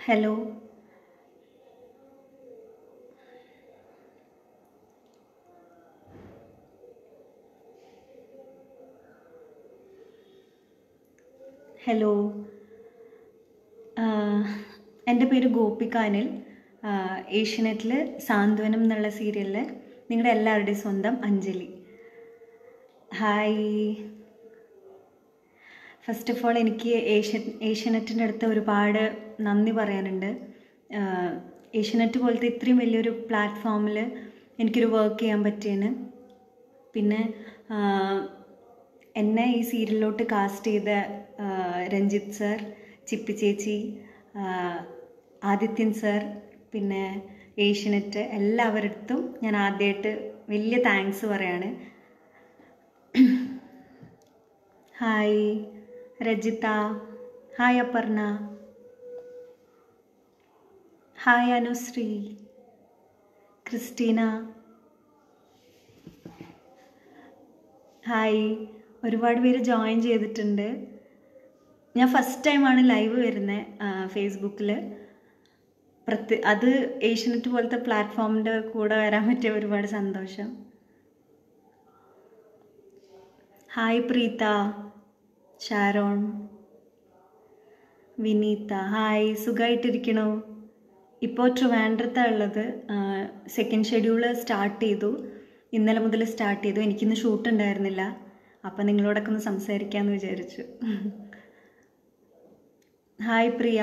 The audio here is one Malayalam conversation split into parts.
ഹലോ ഹലോ എൻ്റെ പേര് ഗോപിക അനിൽ ഏഷ്യനെറ്റിൽ സാന്ത്വനം എന്നുള്ള സീരിയലിൽ നിങ്ങളുടെ എല്ലാവരുടെയും സ്വന്തം Anjali hi first of all എനിക്ക് ഏഷ്യ ഏഷ്യനെറ്റിൻ്റെ അടുത്ത് ഒരുപാട് നന്ദി പറയാനുണ്ട് ആഹ് ഏഷ്യനെറ്റ് പോലത്തെ ഇത്രയും വലിയൊരു പ്ലാറ്റ്ഫോമിൽ എനിക്കൊരു വർക്ക് ചെയ്യാൻ പറ്റിയതിന് പിന്നെ ആഹ് എന്നെ ഈ സീരിയലിലോട്ട് കാസ്റ്റ് ചെയ്ത ആഹ് രഞ്ജിത്ത് സർ ചിപ്പി ചേച്ചി ആഹ് ആദിത്യൻ സർ പിന്നെ ഏഷ്യനെറ്റ് എല്ലാവരടുത്തും ഞാൻ ആദ്യമായിട്ട് വലിയ താങ്ക്സ് പറയാണ് hi Rajitha hi Aparna hi Anushree Christina hi ഒരുപാട് പേര് ജോയിൻ ചെയ്തിട്ടുണ്ട് ഞാൻ ഫസ്റ്റ് ടൈമാണ് ലൈവ് വരുന്നത് ഫേസ്ബുക്കിൽ പ്രത്യേക അത് ഏഷ്യനെറ്റ് പോലത്തെ പ്ലാറ്റ്ഫോമിൻ്റെ കൂടെ വരാൻ പറ്റിയ ഒരുപാട് സന്തോഷം ഹായ് പ്രീത ഷാരോൺ വിനീത ഹായ് സുഖമായിട്ടിരിക്കണോ ഇപ്പോൾ ട്രിവാൻഡ്രത്താണ് ഉള്ളത് സെക്കൻഡ് ഷെഡ്യൂള് സ്റ്റാർട്ട് ചെയ്തു ഇന്നലെ മുതൽ സ്റ്റാർട്ട് ചെയ്തു എനിക്കിന്ന് ഷൂട്ട് ഉണ്ടായിരുന്നില്ല അപ്പം നിങ്ങളോടൊക്കെ ഒന്ന് സംസാരിക്കാമെന്ന് വിചാരിച്ചു hi Priya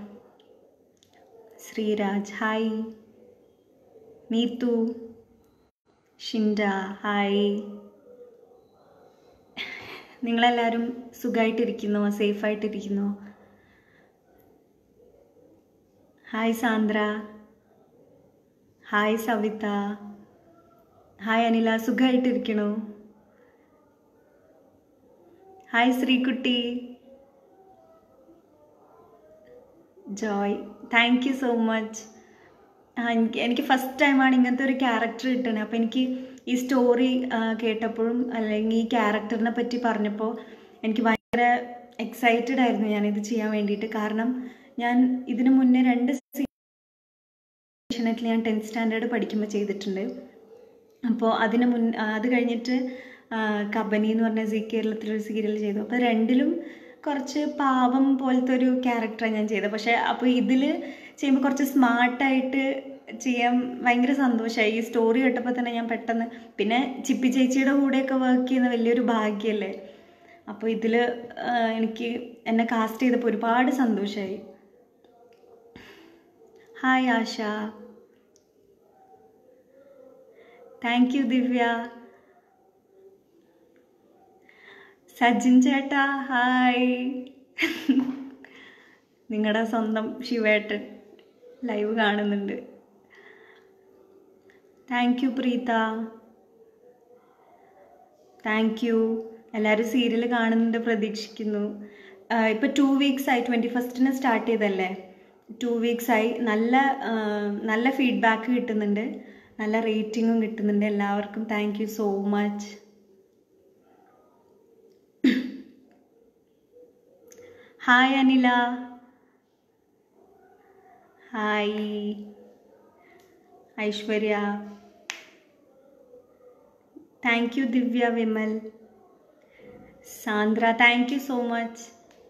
Sreeraj hi Neethu Shinda hi നിങ്ങളെല്ലാവരും സുഖമായിട്ടിരിക്കുന്നോ സേഫായിട്ടിരിക്കുന്നോ hi Sandra hi Savitha hi Anila സുഖമായിട്ടിരിക്കണോ hi Sreekutty Joy thank you so much ആ എനിക്ക് എനിക്ക് ഫസ്റ്റ് ടൈമാണ് ഇങ്ങനത്തെ ഒരു ക്യാരക്ടർ കിട്ടുന്നത് അപ്പോൾ എനിക്ക് ഈ സ്റ്റോറി കേട്ടപ്പോഴും അല്ലെങ്കിൽ ഈ ക്യാരക്ടറിനെ പറ്റി പറഞ്ഞപ്പോൾ എനിക്ക് ഭയങ്കര എക്സൈറ്റഡ് ആയിരുന്നു ഞാനിത് ചെയ്യാൻ വേണ്ടിയിട്ട് കാരണം ഞാൻ ഇതിനു മുന്നേ രണ്ട് സീഷനത്തിൽ ഞാൻ ടെൻത്ത് സ്റ്റാൻഡേർഡ് പഠിക്കുമ്പോൾ ചെയ്തിട്ടുണ്ട് അപ്പോൾ അതിന് മുൻ അത് കഴിഞ്ഞിട്ട് കബനി എന്ന് പറഞ്ഞ സി കേരളത്തിലൊരു സീരിയൽ ചെയ്തു അപ്പോൾ രണ്ടിലും കുറച്ച് പാവം പോലത്തെ ഒരു ക്യാരക്ടറാണ് ഞാൻ ചെയ്തത് പക്ഷേ അപ്പോൾ ഇതിൽ ചെയ്യുമ്പോൾ കുറച്ച് സ്മാർട്ടായിട്ട് ചെയ്യാൻ ഭയങ്കര സന്തോഷമായി ഈ സ്റ്റോറി കേട്ടപ്പോൾ തന്നെ ഞാൻ പെട്ടെന്ന് പിന്നെ ചിപ്പി ചേച്ചിയുടെ കൂടെയൊക്കെ വർക്ക് ചെയ്യുന്ന വലിയൊരു ഭാഗ്യമല്ലേ അപ്പോൾ ഇതിൽ എനിക്ക് എന്നെ കാസ്റ്റ് ചെയ്തപ്പോൾ ഒരുപാട് സന്തോഷമായി hi Asha thank you Divya Sajin ചേട്ടാ ഹായ് നിങ്ങളുടെ സ്വന്തം ശിവേട്ടൻ ലൈവ് കാണുന്നുണ്ട് thank you Preetha thank you എല്ലാവരും സീരിയൽ കാണുന്നുണ്ട് പ്രതീക്ഷിക്കുന്നു ഇപ്പോൾ ടു വീക്സ് ആയി ട്വൻറ്റി ഫസ്റ്റിന് സ്റ്റാർട്ട് ചെയ്തല്ലേ ടു വീക്സ് ആയി നല്ല നല്ല ഫീഡ്ബാക്ക് കിട്ടുന്നുണ്ട് നല്ല റേറ്റിങ്ങും കിട്ടുന്നുണ്ട് എല്ലാവർക്കും thank you so much hi Anila hi Aishwarya thank you Divya Vimal Sandra thank you so much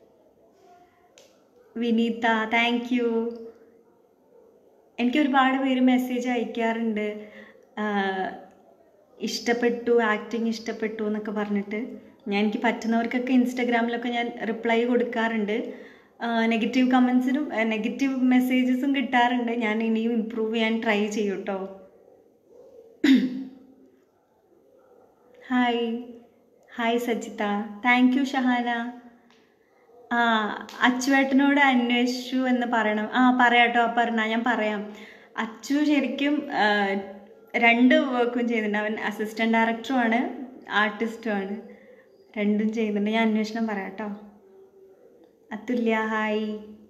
Vineetha thank you എനിക്ക് ഒരുപാട് പേര് മെസ്സേജ് അയക്കാറുണ്ട് ഇഷ്ടപ്പെട്ടു ആക്ടിങ് ഇഷ്ടപ്പെട്ടു എന്നൊക്കെ പറഞ്ഞിട്ട് ഞാൻ എനിക്ക് പറ്റുന്നവർക്കൊക്കെ ഇൻസ്റ്റഗ്രാമിലൊക്കെ ഞാൻ റിപ്ലൈ കൊടുക്കാറുണ്ട് നെഗറ്റീവ് കമൻസിനും നെഗറ്റീവ് മെസ്സേജസും കിട്ടാറുണ്ട് ഞാൻ ഇനിയും ഇമ്പ്രൂവ് ചെയ്യാൻ ട്രൈ ചെയ്യും കേട്ടോ hi hi Sajitha thank you Shahana ആ അച്ചുവേട്ടനോട് അന്വേഷിച്ചു എന്ന് പറയണം ആ പറയാട്ടോ പറഞ്ഞ ഞാൻ പറയാം അച്ചു ശരിക്കും രണ്ട് വർക്കും ചെയ്യുന്നുണ്ട് അവൻ അസിസ്റ്റൻറ്റ് ഡയറക്ടറുമാണ് ആർട്ടിസ്റ്റുമാണ് രണ്ടും ചെയ്യുന്നുണ്ട് ഞാൻ അന്വേഷണം പറയാം കേട്ടോ അതുല്യ ഹായ്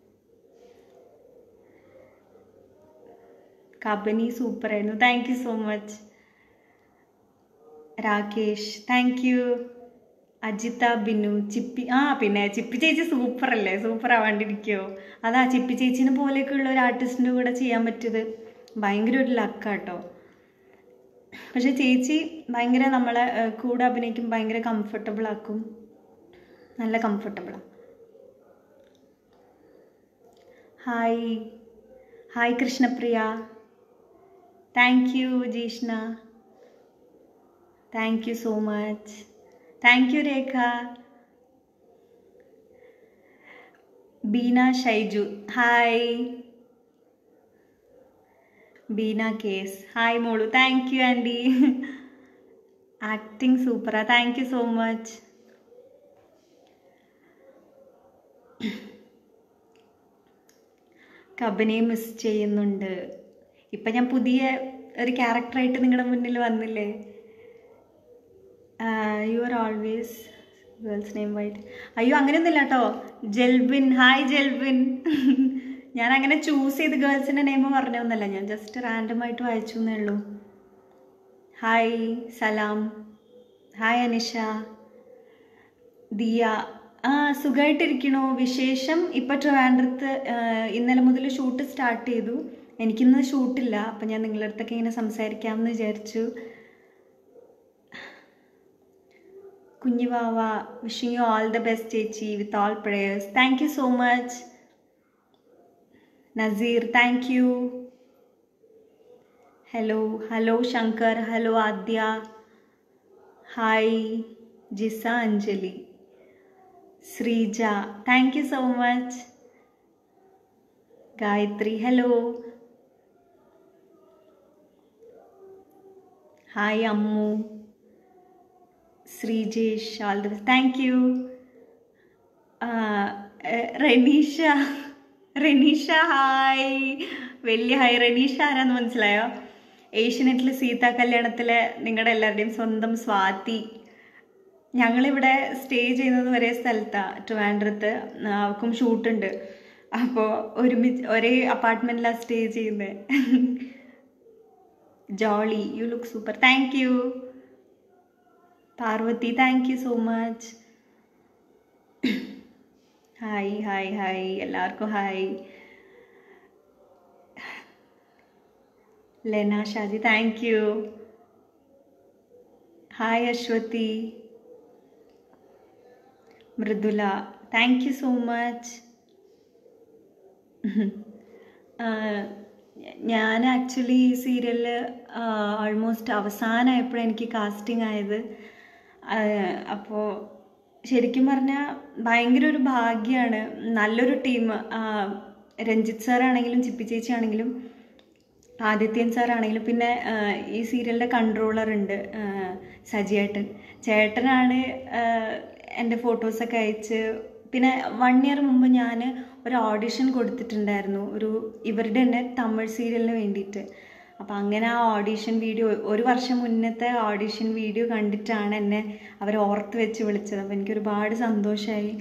കബനി സൂപ്പറായിരുന്നു thank you so much Rakesh thank you Ajitha Binu Chippi ആ പിന്നെ ചിപ്പി ചേച്ചി സൂപ്പർ അല്ലേ സൂപ്പർ ആവാണ്ടിരിക്കുമോ അതാ ചിപ്പി ചേച്ചിനെ പോലെയൊക്കെ ഉള്ള ഒരു ആർട്ടിസ്റ്റിൻ്റെ കൂടെ ചെയ്യാൻ പറ്റിയത് ഭയങ്കര ഒരു ലക്കാട്ടോ പക്ഷെ ചേച്ചി ഭയങ്കര നമ്മളെ ഏഹ്, കൂടെ അഭിനയിക്കും ഭയങ്കര കംഫർട്ടബിൾ ആക്കും നല്ല കംഫർട്ടബിളാണ് hi hi Krishnapriya thank you Jeeshna thank you so much thank you Rekha Beena Shaiju hi Beena case hi മോളു താങ്ക് യു ആൻറ്റി ആക്ടിങ് സൂപ്പറാ താങ്ക് യു സോ മച്ച് കബനെ മിസ് ചെയ്യുന്നുണ്ട് ഇപ്പം ഞാൻ പുതിയ ഒരു ക്യാരക്ടറായിട്ട് നിങ്ങളുടെ മുന്നിൽ വന്നില്ലേ you are always girls name white അയ്യോ അങ്ങനെയൊന്നുമില്ല കേട്ടോ ജെൽബിൻ ഹായ് ജെൽബിൻ ഞാൻ അങ്ങനെ ചൂസ് ചെയ്ത് ഗേൾസിൻ്റെ നെയിം പറഞ്ഞൊന്നുമല്ല ഞാൻ ജസ്റ്റ് റാൻഡമായിട്ട് വായിച്ചു എന്നേ ഉള്ളൂ ഹായ് സലാം ഹായ് അനിഷ ദിയ ആ സുഖമായിട്ടിരിക്കണോ വിശേഷം ഇപ്പം ട്രിവാൻഡ്രത്ത് ആ, ഇന്നലെ മുതൽ ഷൂട്ട് സ്റ്റാർട്ട് ചെയ്തു എനിക്കിന്ന് ഷൂട്ടില്ല അപ്പം ഞാൻ നിങ്ങളുടെ അടുത്തൊക്കെ ഇങ്ങനെ സംസാരിക്കാമെന്ന് വിചാരിച്ചു കുഞ്ഞുവാവ wishing you all the best ചേച്ചി with all prayers thank you so much Naseer thank you hello hello Shankar hello Adya hi Jisa Anjali Sreeja thank you so much Gayathri hello hi Ammu Sreejesh all the thank you Reneesha Reneesha hi വലിയ ഹായ് റെനീഷ ആരാന്ന് മനസ്സിലായോ ഏഷ്യനെറ്റിൽ സീതാ കല്യാണത്തിലെ നിങ്ങളുടെ എല്ലാവരുടെയും സ്വന്തം സ്വാതി ഞങ്ങളിവിടെ സ്റ്റേ ചെയ്യുന്നത് ഒരേ സ്ഥലത്താണ് ട്രിവാൻഡ്രത്ത് അവർക്കും ഷൂട്ടുണ്ട് അപ്പോൾ ഒരുമിച്ച് ഒരേ അപ്പാർട്ട്മെൻറ്റിലാണ് സ്റ്റേ ചെയ്യുന്നത് Jolly you look super thank you Parvathi thank you so much hi hi hi എല്ലാവർക്കും hi Lena Shaji thank you hi Aswathy Mridula thank you so much ഞാൻ ആക്ച്വലി ഈ സീരിയലിൽ ഓൾമോസ്റ്റ് അവസാനമായപ്പോഴാണ് എനിക്ക് കാസ്റ്റിംഗ് ആയത് അപ്പോൾ ശരിക്കും പറഞ്ഞാൽ ഭയങ്കര ഒരു ഭാഗ്യമാണ് നല്ലൊരു ടീം രഞ്ജിത്ത് സാറാണെങ്കിലും ചിപ്പി ചേച്ചി ആണെങ്കിലും ആദിത്യൻ സാറാണെങ്കിലും പിന്നെ ആ, ഈ സീരിയലിൻ്റെ കൺട്രോളർ ഉണ്ട് ആ, സജിയേട്ടൻ ചേട്ടനാണ് ആ, എൻ്റെ ഫോട്ടോസൊക്കെ അയച്ച് പിന്നെ വൺ ഇയർ മുമ്പ് ഞാൻ ഒരു ഓഡിഷൻ കൊടുത്തിട്ടുണ്ടായിരുന്നു ഒരു ഇവരുടെ തന്നെ തമിഴ് സീരിയലിന് വേണ്ടിയിട്ട് അപ്പോൾ അങ്ങനെ ആ ഓഡിഷൻ വീഡിയോ ഒരു വർഷം മുന്നത്തെ ഓഡിഷൻ വീഡിയോ കണ്ടിട്ടാണ് എന്നെ അവർ ഓർത്ത് വെച്ച് വിളിച്ചത് അപ്പോൾ എനിക്ക് ഒരുപാട് സന്തോഷമായി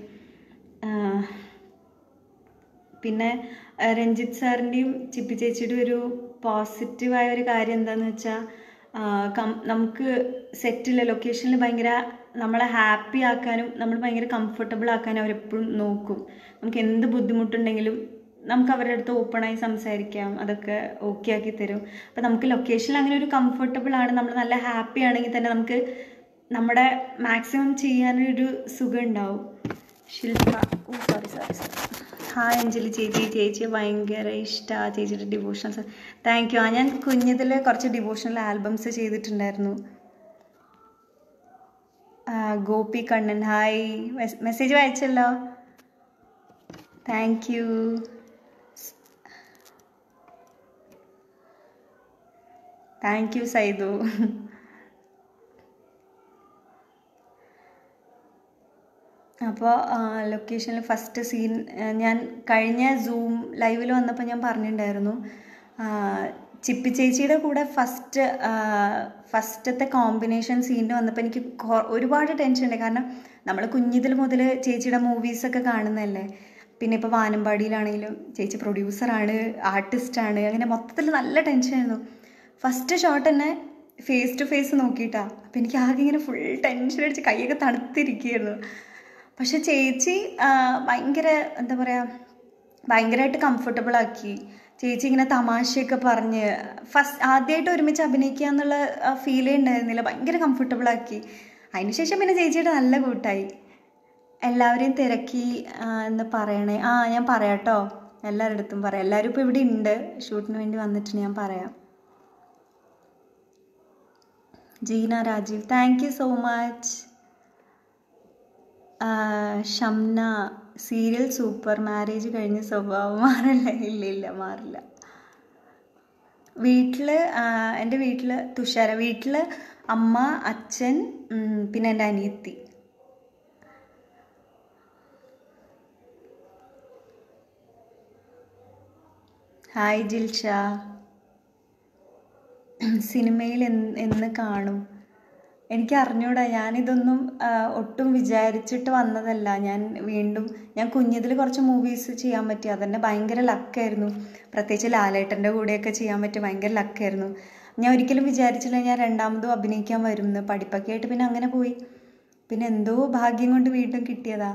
പിന്നെ ആ, രഞ്ജിത്ത് സാറിൻ്റെയും ചിപ്പി ചേച്ചിയുടെയും ഒരു പോസിറ്റീവായ ഒരു കാര്യം എന്താണെന്ന് വെച്ചാൽ നമുക്ക് സെറ്റിൽ ലൊക്കേഷനിൽ ഭയങ്കര നമ്മളെ ഹാപ്പി ആക്കാനും നമ്മൾ ഭയങ്കര കംഫർട്ടബിൾ ആക്കാനും അവരെപ്പോഴും നോക്കും നമുക്ക് എന്ത് ബുദ്ധിമുട്ടുണ്ടെങ്കിലും നമുക്ക് അവരുടെ അടുത്ത് ഓപ്പണായി സംസാരിക്കാം അതൊക്കെ ഓക്കെ ആക്കി തരും അപ്പോൾ നമുക്ക് ലൊക്കേഷനിൽ അങ്ങനെ ഒരു കംഫർട്ടബിൾ ആണ് നമ്മൾ നല്ല ഹാപ്പി ആണെങ്കിൽ തന്നെ നമുക്ക് നമ്മുടെ മാക്സിമം ചെയ്യാനൊരു സുഖം ഉണ്ടാവും ശില്പ ഓ sorry sorry sorry hi Anjali ചേച്ചി ചേച്ചി ഭയങ്കര ഇഷ്ടമാണ് ചേച്ചിയുടെ ഡിവോഷണൽസ് താങ്ക് യു ആ ഞാൻ കുഞ്ഞതിൽ കുറച്ച് ഡിവോഷണൽ ആൽബംസ് ചെയ്തിട്ടുണ്ടായിരുന്നു ആ, ഗോപി കണ്ണൻ ഹായ് മെസ്സേജ് വായിച്ചല്ലോ thank you thank you Saidu അപ്പോൾ ലൊക്കേഷനിൽ ഫസ്റ്റ് സീൻ ഞാൻ കഴിഞ്ഞ സൂം ലൈവിൽ വന്നപ്പോൾ ഞാൻ പറഞ്ഞിട്ടുണ്ടായിരുന്നു ആ, ചിപ്പി ചേച്ചിയുടെ കൂടെ ഫസ്റ്റ് ഫസ്റ്റത്തെ കോമ്പിനേഷൻ സീനിൽ വന്നപ്പോൾ എനിക്ക് കൊ- ഒരുപാട് ടെൻഷൻ ഉണ്ട് കാരണം നമ്മൾ കുഞ്ഞിതിൽ മുതൽ ചേച്ചിയുടെ മൂവീസൊക്കെ കാണുന്നതല്ലേ പിന്നെ ഇപ്പോൾ വാനമ്പാടിയിലാണെങ്കിലും ചേച്ചി പ്രൊഡ്യൂസറാണ് ആർട്ടിസ്റ്റാണ് അങ്ങനെ മൊത്തത്തിൽ നല്ല ടെൻഷനായിരുന്നു ഫസ്റ്റ് ഷോട്ട് തന്നെ ഫേസ് ടു ഫേസ് നോക്കിയിട്ടാ അപ്പം എനിക്ക് ആകെ ഇങ്ങനെ ഫുൾ ടെൻഷൻ അടിച്ച് കൈയൊക്കെ തണുത്തിരിക്കുകയായിരുന്നു പക്ഷെ ചേച്ചി ആ, ഭയങ്കര എന്താ പറയുക ഭയങ്കരമായിട്ട് കംഫർട്ടബിൾ ആക്കി ചേച്ചി ഇങ്ങനെ തമാശയൊക്കെ പറഞ്ഞ് ഫസ്റ്റ് ആദ്യമായിട്ട് ഒരുമിച്ച് അഭിനയിക്കുക എന്നുള്ള ഫീലേ ഉണ്ടായിരുന്നില്ല ഭയങ്കര കംഫർട്ടബിൾ ആക്കി അതിനുശേഷം പിന്നെ ചേച്ചിയുടെ നല്ല കൂട്ടായി എല്ലാവരെയും തിരക്കി ആ, എന്ന് പറയണേ ആ ഞാൻ പറയാം കേട്ടോ എല്ലാവരുടെ അടുത്തും പറയാം എല്ലാവരും ഇപ്പോൾ ഇവിടെ ഉണ്ട് ഷൂട്ടിന് വേണ്ടി വന്നിട്ടുണ്ട് ഞാൻ പറയാം Jeena Rajeev thank you so much Shamna serial super marriage കഴിഞ്ഞ സ്വഭാവം മാറില്ല ഇല്ല ഇല്ല മാറില്ല വീട്ടിൽ എൻ്റെ വീട്ടിൽ തുഷാര വീട്ടിൽ അമ്മ അച്ഛൻ ഉം, പിന്നെ എൻ്റെ അനിയത്തി ഹായ് ജിൽഷ സിനിമയിൽ എന്ന് എന്ന് കാണും എനിക്ക് അറിഞ്ഞൂടാ ഞാനിതൊന്നും ആ, ഒട്ടും വിചാരിച്ചിട്ട് വന്നതല്ല ഞാൻ വീണ്ടും ഞാൻ കുഞ്ഞതിൽ കുറച്ച് മൂവീസ് ചെയ്യാൻ പറ്റി അതന്നെ ഭയങ്കര ലക്കായിരുന്നു പ്രത്യേകിച്ച് ലാലേട്ടൻ്റെ കൂടെയൊക്കെ ചെയ്യാൻ പറ്റിയ ഭയങ്കര ലക്കായിരുന്നു ഞാൻ ഒരിക്കലും വിചാരിച്ചില്ല ഞാൻ രണ്ടാമതും അഭിനയിക്കാൻ വരുമെന്ന് പഠിപ്പൊക്കെ ആയിട്ട് പിന്നെ അങ്ങനെ പോയി പിന്നെ എന്തോ ഭാഗ്യം കൊണ്ട് വീണ്ടും കിട്ടിയതാ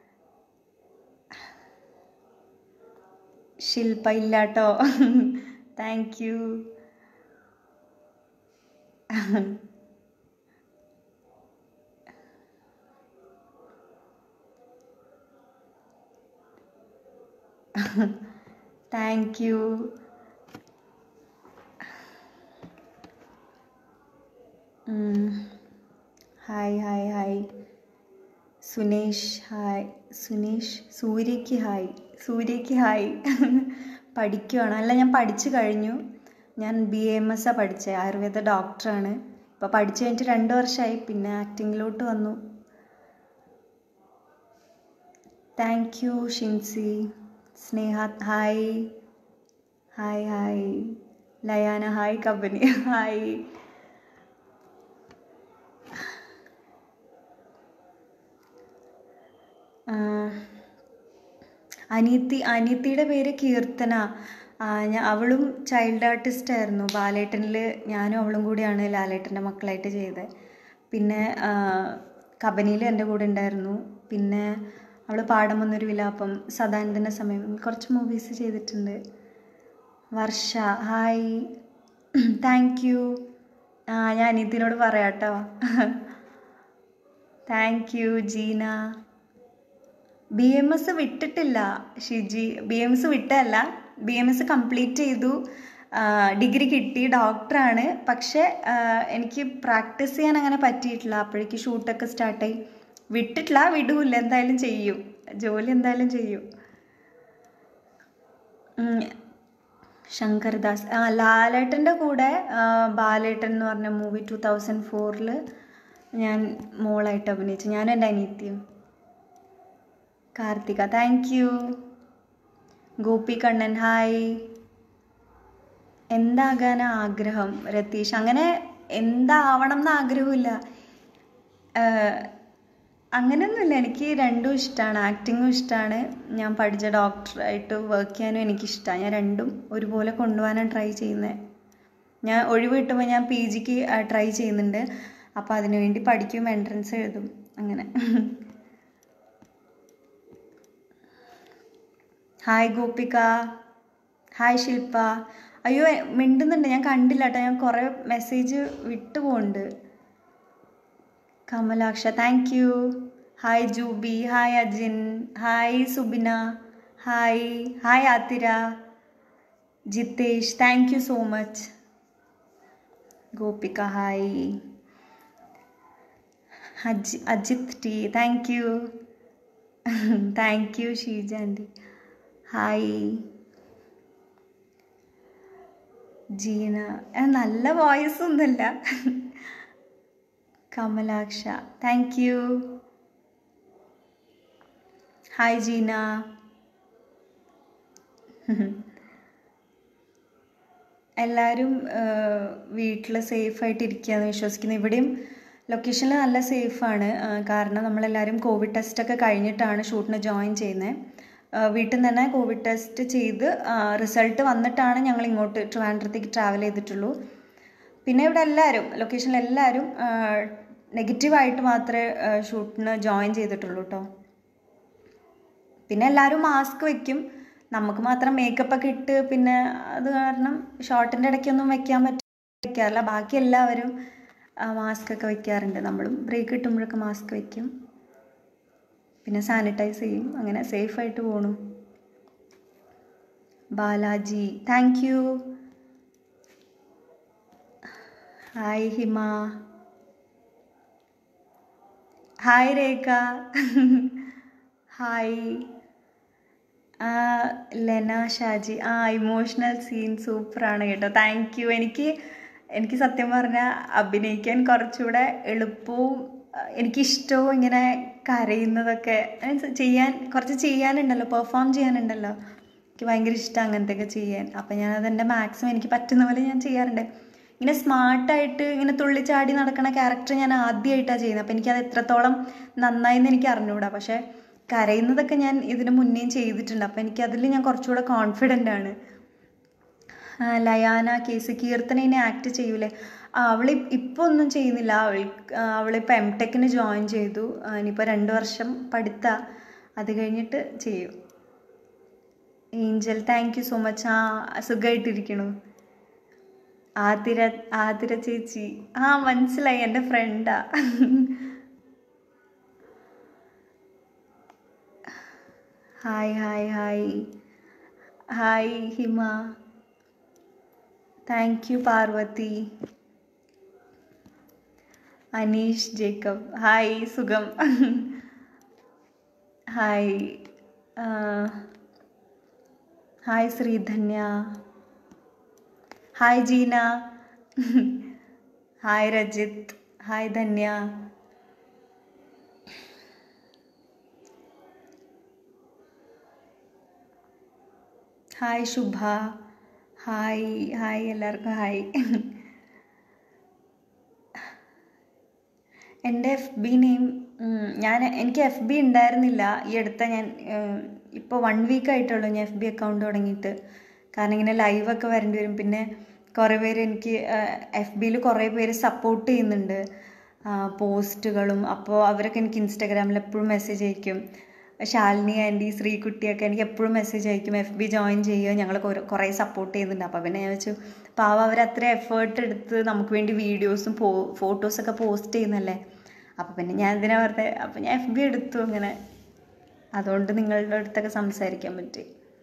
ശില്പ ഇല്ലാട്ടോ thank you thank you hi hi hi Sunesh hi Sunesh സൂര്യയ്ക്ക് ഹായ് സൂര്യയ്ക്ക് ഹായ് പഠിക്കുവാണ് അല്ല ഞാൻ പഠിച്ചു കഴിഞ്ഞു ഞാൻ ബി എം എസ് ആ പഠിച്ചത് ആയുർവേദ ഡോക്ടറാണ് ഇപ്പോൾ പഠിച്ചു കഴിഞ്ഞിട്ട് രണ്ട് വർഷമായി പിന്നെ ആക്ടിങ്ങിലോട്ട് വന്നു thank you Shincy Sneha hi hi hi Layana hi Kabani hi അനിയത്തി അനിയത്തിയുടെ പേര് കീർത്തന ആ, ഞാ അവളും ചൈൽഡ് ആർട്ടിസ്റ്റ് ആയിരുന്നു ബാലേട്ടനിൽ ഞാനും അവളും കൂടിയാണ് ലാലേട്ടൻ്റെ മക്കളായിട്ട് ചെയ്തത് പിന്നെ കബനിയിൽ എൻ്റെ കൂടെ ഉണ്ടായിരുന്നു പിന്നെ അവൾ പാടം വന്നൊരു വിലാപം സദാനന്ദൻ്റെ സമയം കുറച്ച് മൂവീസ് ചെയ്തിട്ടുണ്ട് വർഷ ഹായ് താങ്ക് യു ആ ഞാൻ അനിയത്തിനോട് പറയാം കേട്ടോ thank you Jeena B M S വിട്ടിട്ടില്ല ഷിജി ബി എം എസ് വിട്ടല്ല ബി എം എസ് കംപ്ലീറ്റ് ചെയ്തു ഡിഗ്രി കിട്ടി ഡോക്ടറാണ് പക്ഷെ ആ, എനിക്ക് പ്രാക്ടീസ് ചെയ്യാൻ അങ്ങനെ പറ്റിയിട്ടില്ല അപ്പോഴേക്ക് ഷൂട്ടൊക്കെ സ്റ്റാർട്ടായി വിട്ടിട്ടില്ല വിടൂല്ല എന്തായാലും ചെയ്യും ജോലി എന്തായാലും ചെയ്യും ഉം. ശങ്കർദാസ് ആ ലാലേട്ടൻ്റെ കൂടെ ആ, ബാലേട്ടൻ എന്ന് പറഞ്ഞ മൂവി ടു തൗസൻഡ് ഫോറിൽ ഞാൻ മോളായിട്ട് അഭിനയിച്ചു ഞാനും എൻ്റെ അനിയത്തിയും Karthika thank you Gopi Kannan hi എന്താകാനാ ആഗ്രഹം രതീഷ് അങ്ങനെ എന്താവണം എന്ന് ആഗ്രഹമില്ല ആഹ് അങ്ങനെയൊന്നുമില്ല എനിക്ക് രണ്ടും ഇഷ്ടമാണ് ആക്ടിങ്ങും ഇഷ്ടമാണ് ഞാൻ പഠിച്ച ഡോക്ടറായിട്ട് വർക്ക് ചെയ്യാനും എനിക്കിഷ്ടമാണ് ഞാൻ രണ്ടും ഒരുപോലെ കൊണ്ടുപോകാനാണ് ട്രൈ ചെയ്യുന്നത് ഞാൻ ഒഴിവ് കിട്ടുമ്പോൾ ഞാൻ പി ജിക്ക് ട്രൈ ചെയ്യുന്നുണ്ട് അപ്പോൾ അതിനുവേണ്ടി പഠിക്കും എൻട്രൻസ് എഴുതും അങ്ങനെ ഹായ് ഗോപിക ഹായ് ശില്പ അയ്യോ എ- മിണ്ടുന്നുണ്ട് ഞാൻ കണ്ടില്ല കേട്ടോ ഞാൻ കുറേ മെസ്സേജ് വിട്ടു പോകുന്നുണ്ട് Kamalaksha thank you hi Jubi hi Ajin hi Subina hi hi Athira Jithesh thank you so much Gopika hi Aji Ajith T thank you thank you Sheeja aunty hi Jeena ആ, നല്ല വോയിസ് ഒന്നുമില്ല Kamalaksha thank you hi Jeena എല്ലാവരും വീട്ടിൽ സേഫായിട്ട് ഇരിക്കുകയെന്ന് വിശ്വസിക്കുന്നു ഇവിടെയും ലൊക്കേഷനിൽ നല്ല സേഫാണ് കാരണം നമ്മളെല്ലാവരും കോവിഡ് ടെസ്റ്റൊക്കെ കഴിഞ്ഞിട്ടാണ് ഷൂട്ടിന് ജോയിൻ ചെയ്യുന്നത് വീട്ടിൽ നിന്ന് തന്നെ കോവിഡ് ടെസ്റ്റ് ചെയ്ത് റിസൾട്ട് വന്നിട്ടാണ് ഞങ്ങൾ ഇങ്ങോട്ട് ട്രിവാൻഡ്രത്തേക്ക് ട്രാവൽ ചെയ്തിട്ടുള്ളൂ പിന്നെ ഇവിടെ എല്ലാവരും ലൊക്കേഷനിൽ എല്ലാവരും നെഗറ്റീവായിട്ട് മാത്രമേ ഷൂട്ടിന് ജോയിൻ ചെയ്തിട്ടുള്ളൂ കേട്ടോ പിന്നെ എല്ലാവരും മാസ്ക് വെക്കും നമുക്ക് മാത്രം മേക്കപ്പ് ഒക്കെ ഇട്ട് പിന്നെ അത് കാരണം ഷോർട്ടിൻ്റെ ഇടയ്ക്കൊന്നും വെക്കാൻ പറ്റാറില്ല ബാക്കി എല്ലാവരും മാസ്ക് ഒക്കെ വെക്കാറുണ്ട് നമ്മളും ബ്രേക്ക് കിട്ടുമ്പോഴൊക്കെ മാസ്ക് വെക്കും പിന്നെ സാനിറ്റൈസ് ചെയ്യും അങ്ങനെ സേഫായിട്ട് പോണു Balaji thank you hi Hima hi Rekha hi ആ, ലെന ഷാജി ആ ഇമോഷണൽ സീൻ സൂപ്പറാണ് കേട്ടോ താങ്ക് യു എനിക്ക് എനിക്ക് സത്യം പറഞ്ഞാൽ അഭിനയിക്കാൻ കുറച്ചുകൂടെ എളുപ്പവും ആ, എനിക്കിഷ്ടവും ഇങ്ങനെ കരയുന്നതൊക്കെ മീൻസ് ചെയ്യാൻ കുറച്ച് ചെയ്യാനുണ്ടല്ലോ പെർഫോം ചെയ്യാനുണ്ടല്ലോ എനിക്ക് ഭയങ്കര ഇഷ്ടം അങ്ങനത്തെയൊക്കെ ചെയ്യാൻ അപ്പം ഞാൻ അതെൻ്റെ മാക്സിമം എനിക്ക് പറ്റുന്ന പോലെ ഞാൻ ചെയ്യാറുണ്ട് ഇങ്ങനെ സ്മാർട്ടായിട്ട് ഇങ്ങനെ തുള്ളിച്ചാടി നടക്കുന്ന ക്യാരക്ടർ ഞാൻ ആദ്യമായിട്ടാണ് ചെയ്യുന്നത് അപ്പം എനിക്കത് എത്രത്തോളം നന്നായി എന്ന് എനിക്ക് അറിഞ്ഞുകൂടാ പക്ഷേ കരയുന്നതൊക്കെ ഞാൻ ഇതിന് മുന്നേയും ചെയ്തിട്ടുണ്ട് അപ്പം എനിക്കതിൽ ഞാൻ കുറച്ചുകൂടെ കോൺഫിഡൻ്റ് ആണ് ആ, ലയാന കേസ് കീർത്തന ഇനി ആക്ട് ചെയ്യൂലേ ആ, അവൾ ഇപ്പോൾ ഒന്നും ചെയ്യുന്നില്ല അവൾ അവളിപ്പോൾ എം ടെക്കിന് ജോയിൻ ചെയ്തു ആ, ഇനിയിപ്പോൾ രണ്ട് വർഷം പഠിത്ത അത് കഴിഞ്ഞിട്ട് ചെയ്യും Angel thank you so much ആ സുഖമായിട്ടിരിക്കണു ആതിര ആതിര ചേച്ചി ആ മനസ്സിലായി എൻ്റെ ഫ്രണ്ടാ hi hi hi hi Hima thank you Parvathy Aneesh Jacob hi സുഖം ഹായ് ആ, hi Sreedhanya hi Jeena hi Rajith hi Dhanya hi Shubha hi hi എല്ലാവർക്കും ഹായ് എൻ്റെ എഫ് ബി നെയിം ഞാൻ എനിക്ക് എഫ് ബി ഉണ്ടായിരുന്നില്ല ഈ അടുത്ത ഞാൻ ഇപ്പോൾ വൺ വീക്ക് ആയിട്ടുള്ളൂ ഞാൻ എഫ് ബി അക്കൗണ്ട് തുടങ്ങിയിട്ട് കാരണം ഇങ്ങനെ ലൈവൊക്കെ വരേണ്ടി വരും പിന്നെ കുറേ പേര് എനിക്ക് എഫ് ബിയിൽ കുറേ പേര് സപ്പോർട്ട് ചെയ്യുന്നുണ്ട് പോസ്റ്റുകളും അപ്പോൾ അവരൊക്കെ എനിക്ക് ഇൻസ്റ്റാഗ്രാമിൽ എപ്പോഴും മെസ്സേജ് അയക്കും ശാലിനി ആൻറ്റി ശ്രീകുട്ടിയൊക്കെ എനിക്ക് എപ്പോഴും മെസ്സേജ് അയക്കും എഫ് ബി ജോയിൻ ചെയ്യുക ഞങ്ങൾ കുറേ സപ്പോർട്ട് ചെയ്യുന്നുണ്ട് അപ്പോൾ പിന്നെ ഞാൻ വെച്ചു പാവ അവർ അത്ര എഫേർട്ട് എടുത്ത് നമുക്ക് വേണ്ടി വീഡിയോസും പോ ഫോട്ടോസൊക്കെ പോസ്റ്റ് ചെയ്യുന്നല്ലേ അപ്പോൾ പിന്നെ ഞാൻ ഇതിനെ വെറുതെ അപ്പോൾ ഞാൻ എഫ് ബി എടുത്തു അങ്ങനെ അതുകൊണ്ട് നിങ്ങളുടെ അടുത്തൊക്കെ സംസാരിക്കാൻ പറ്റി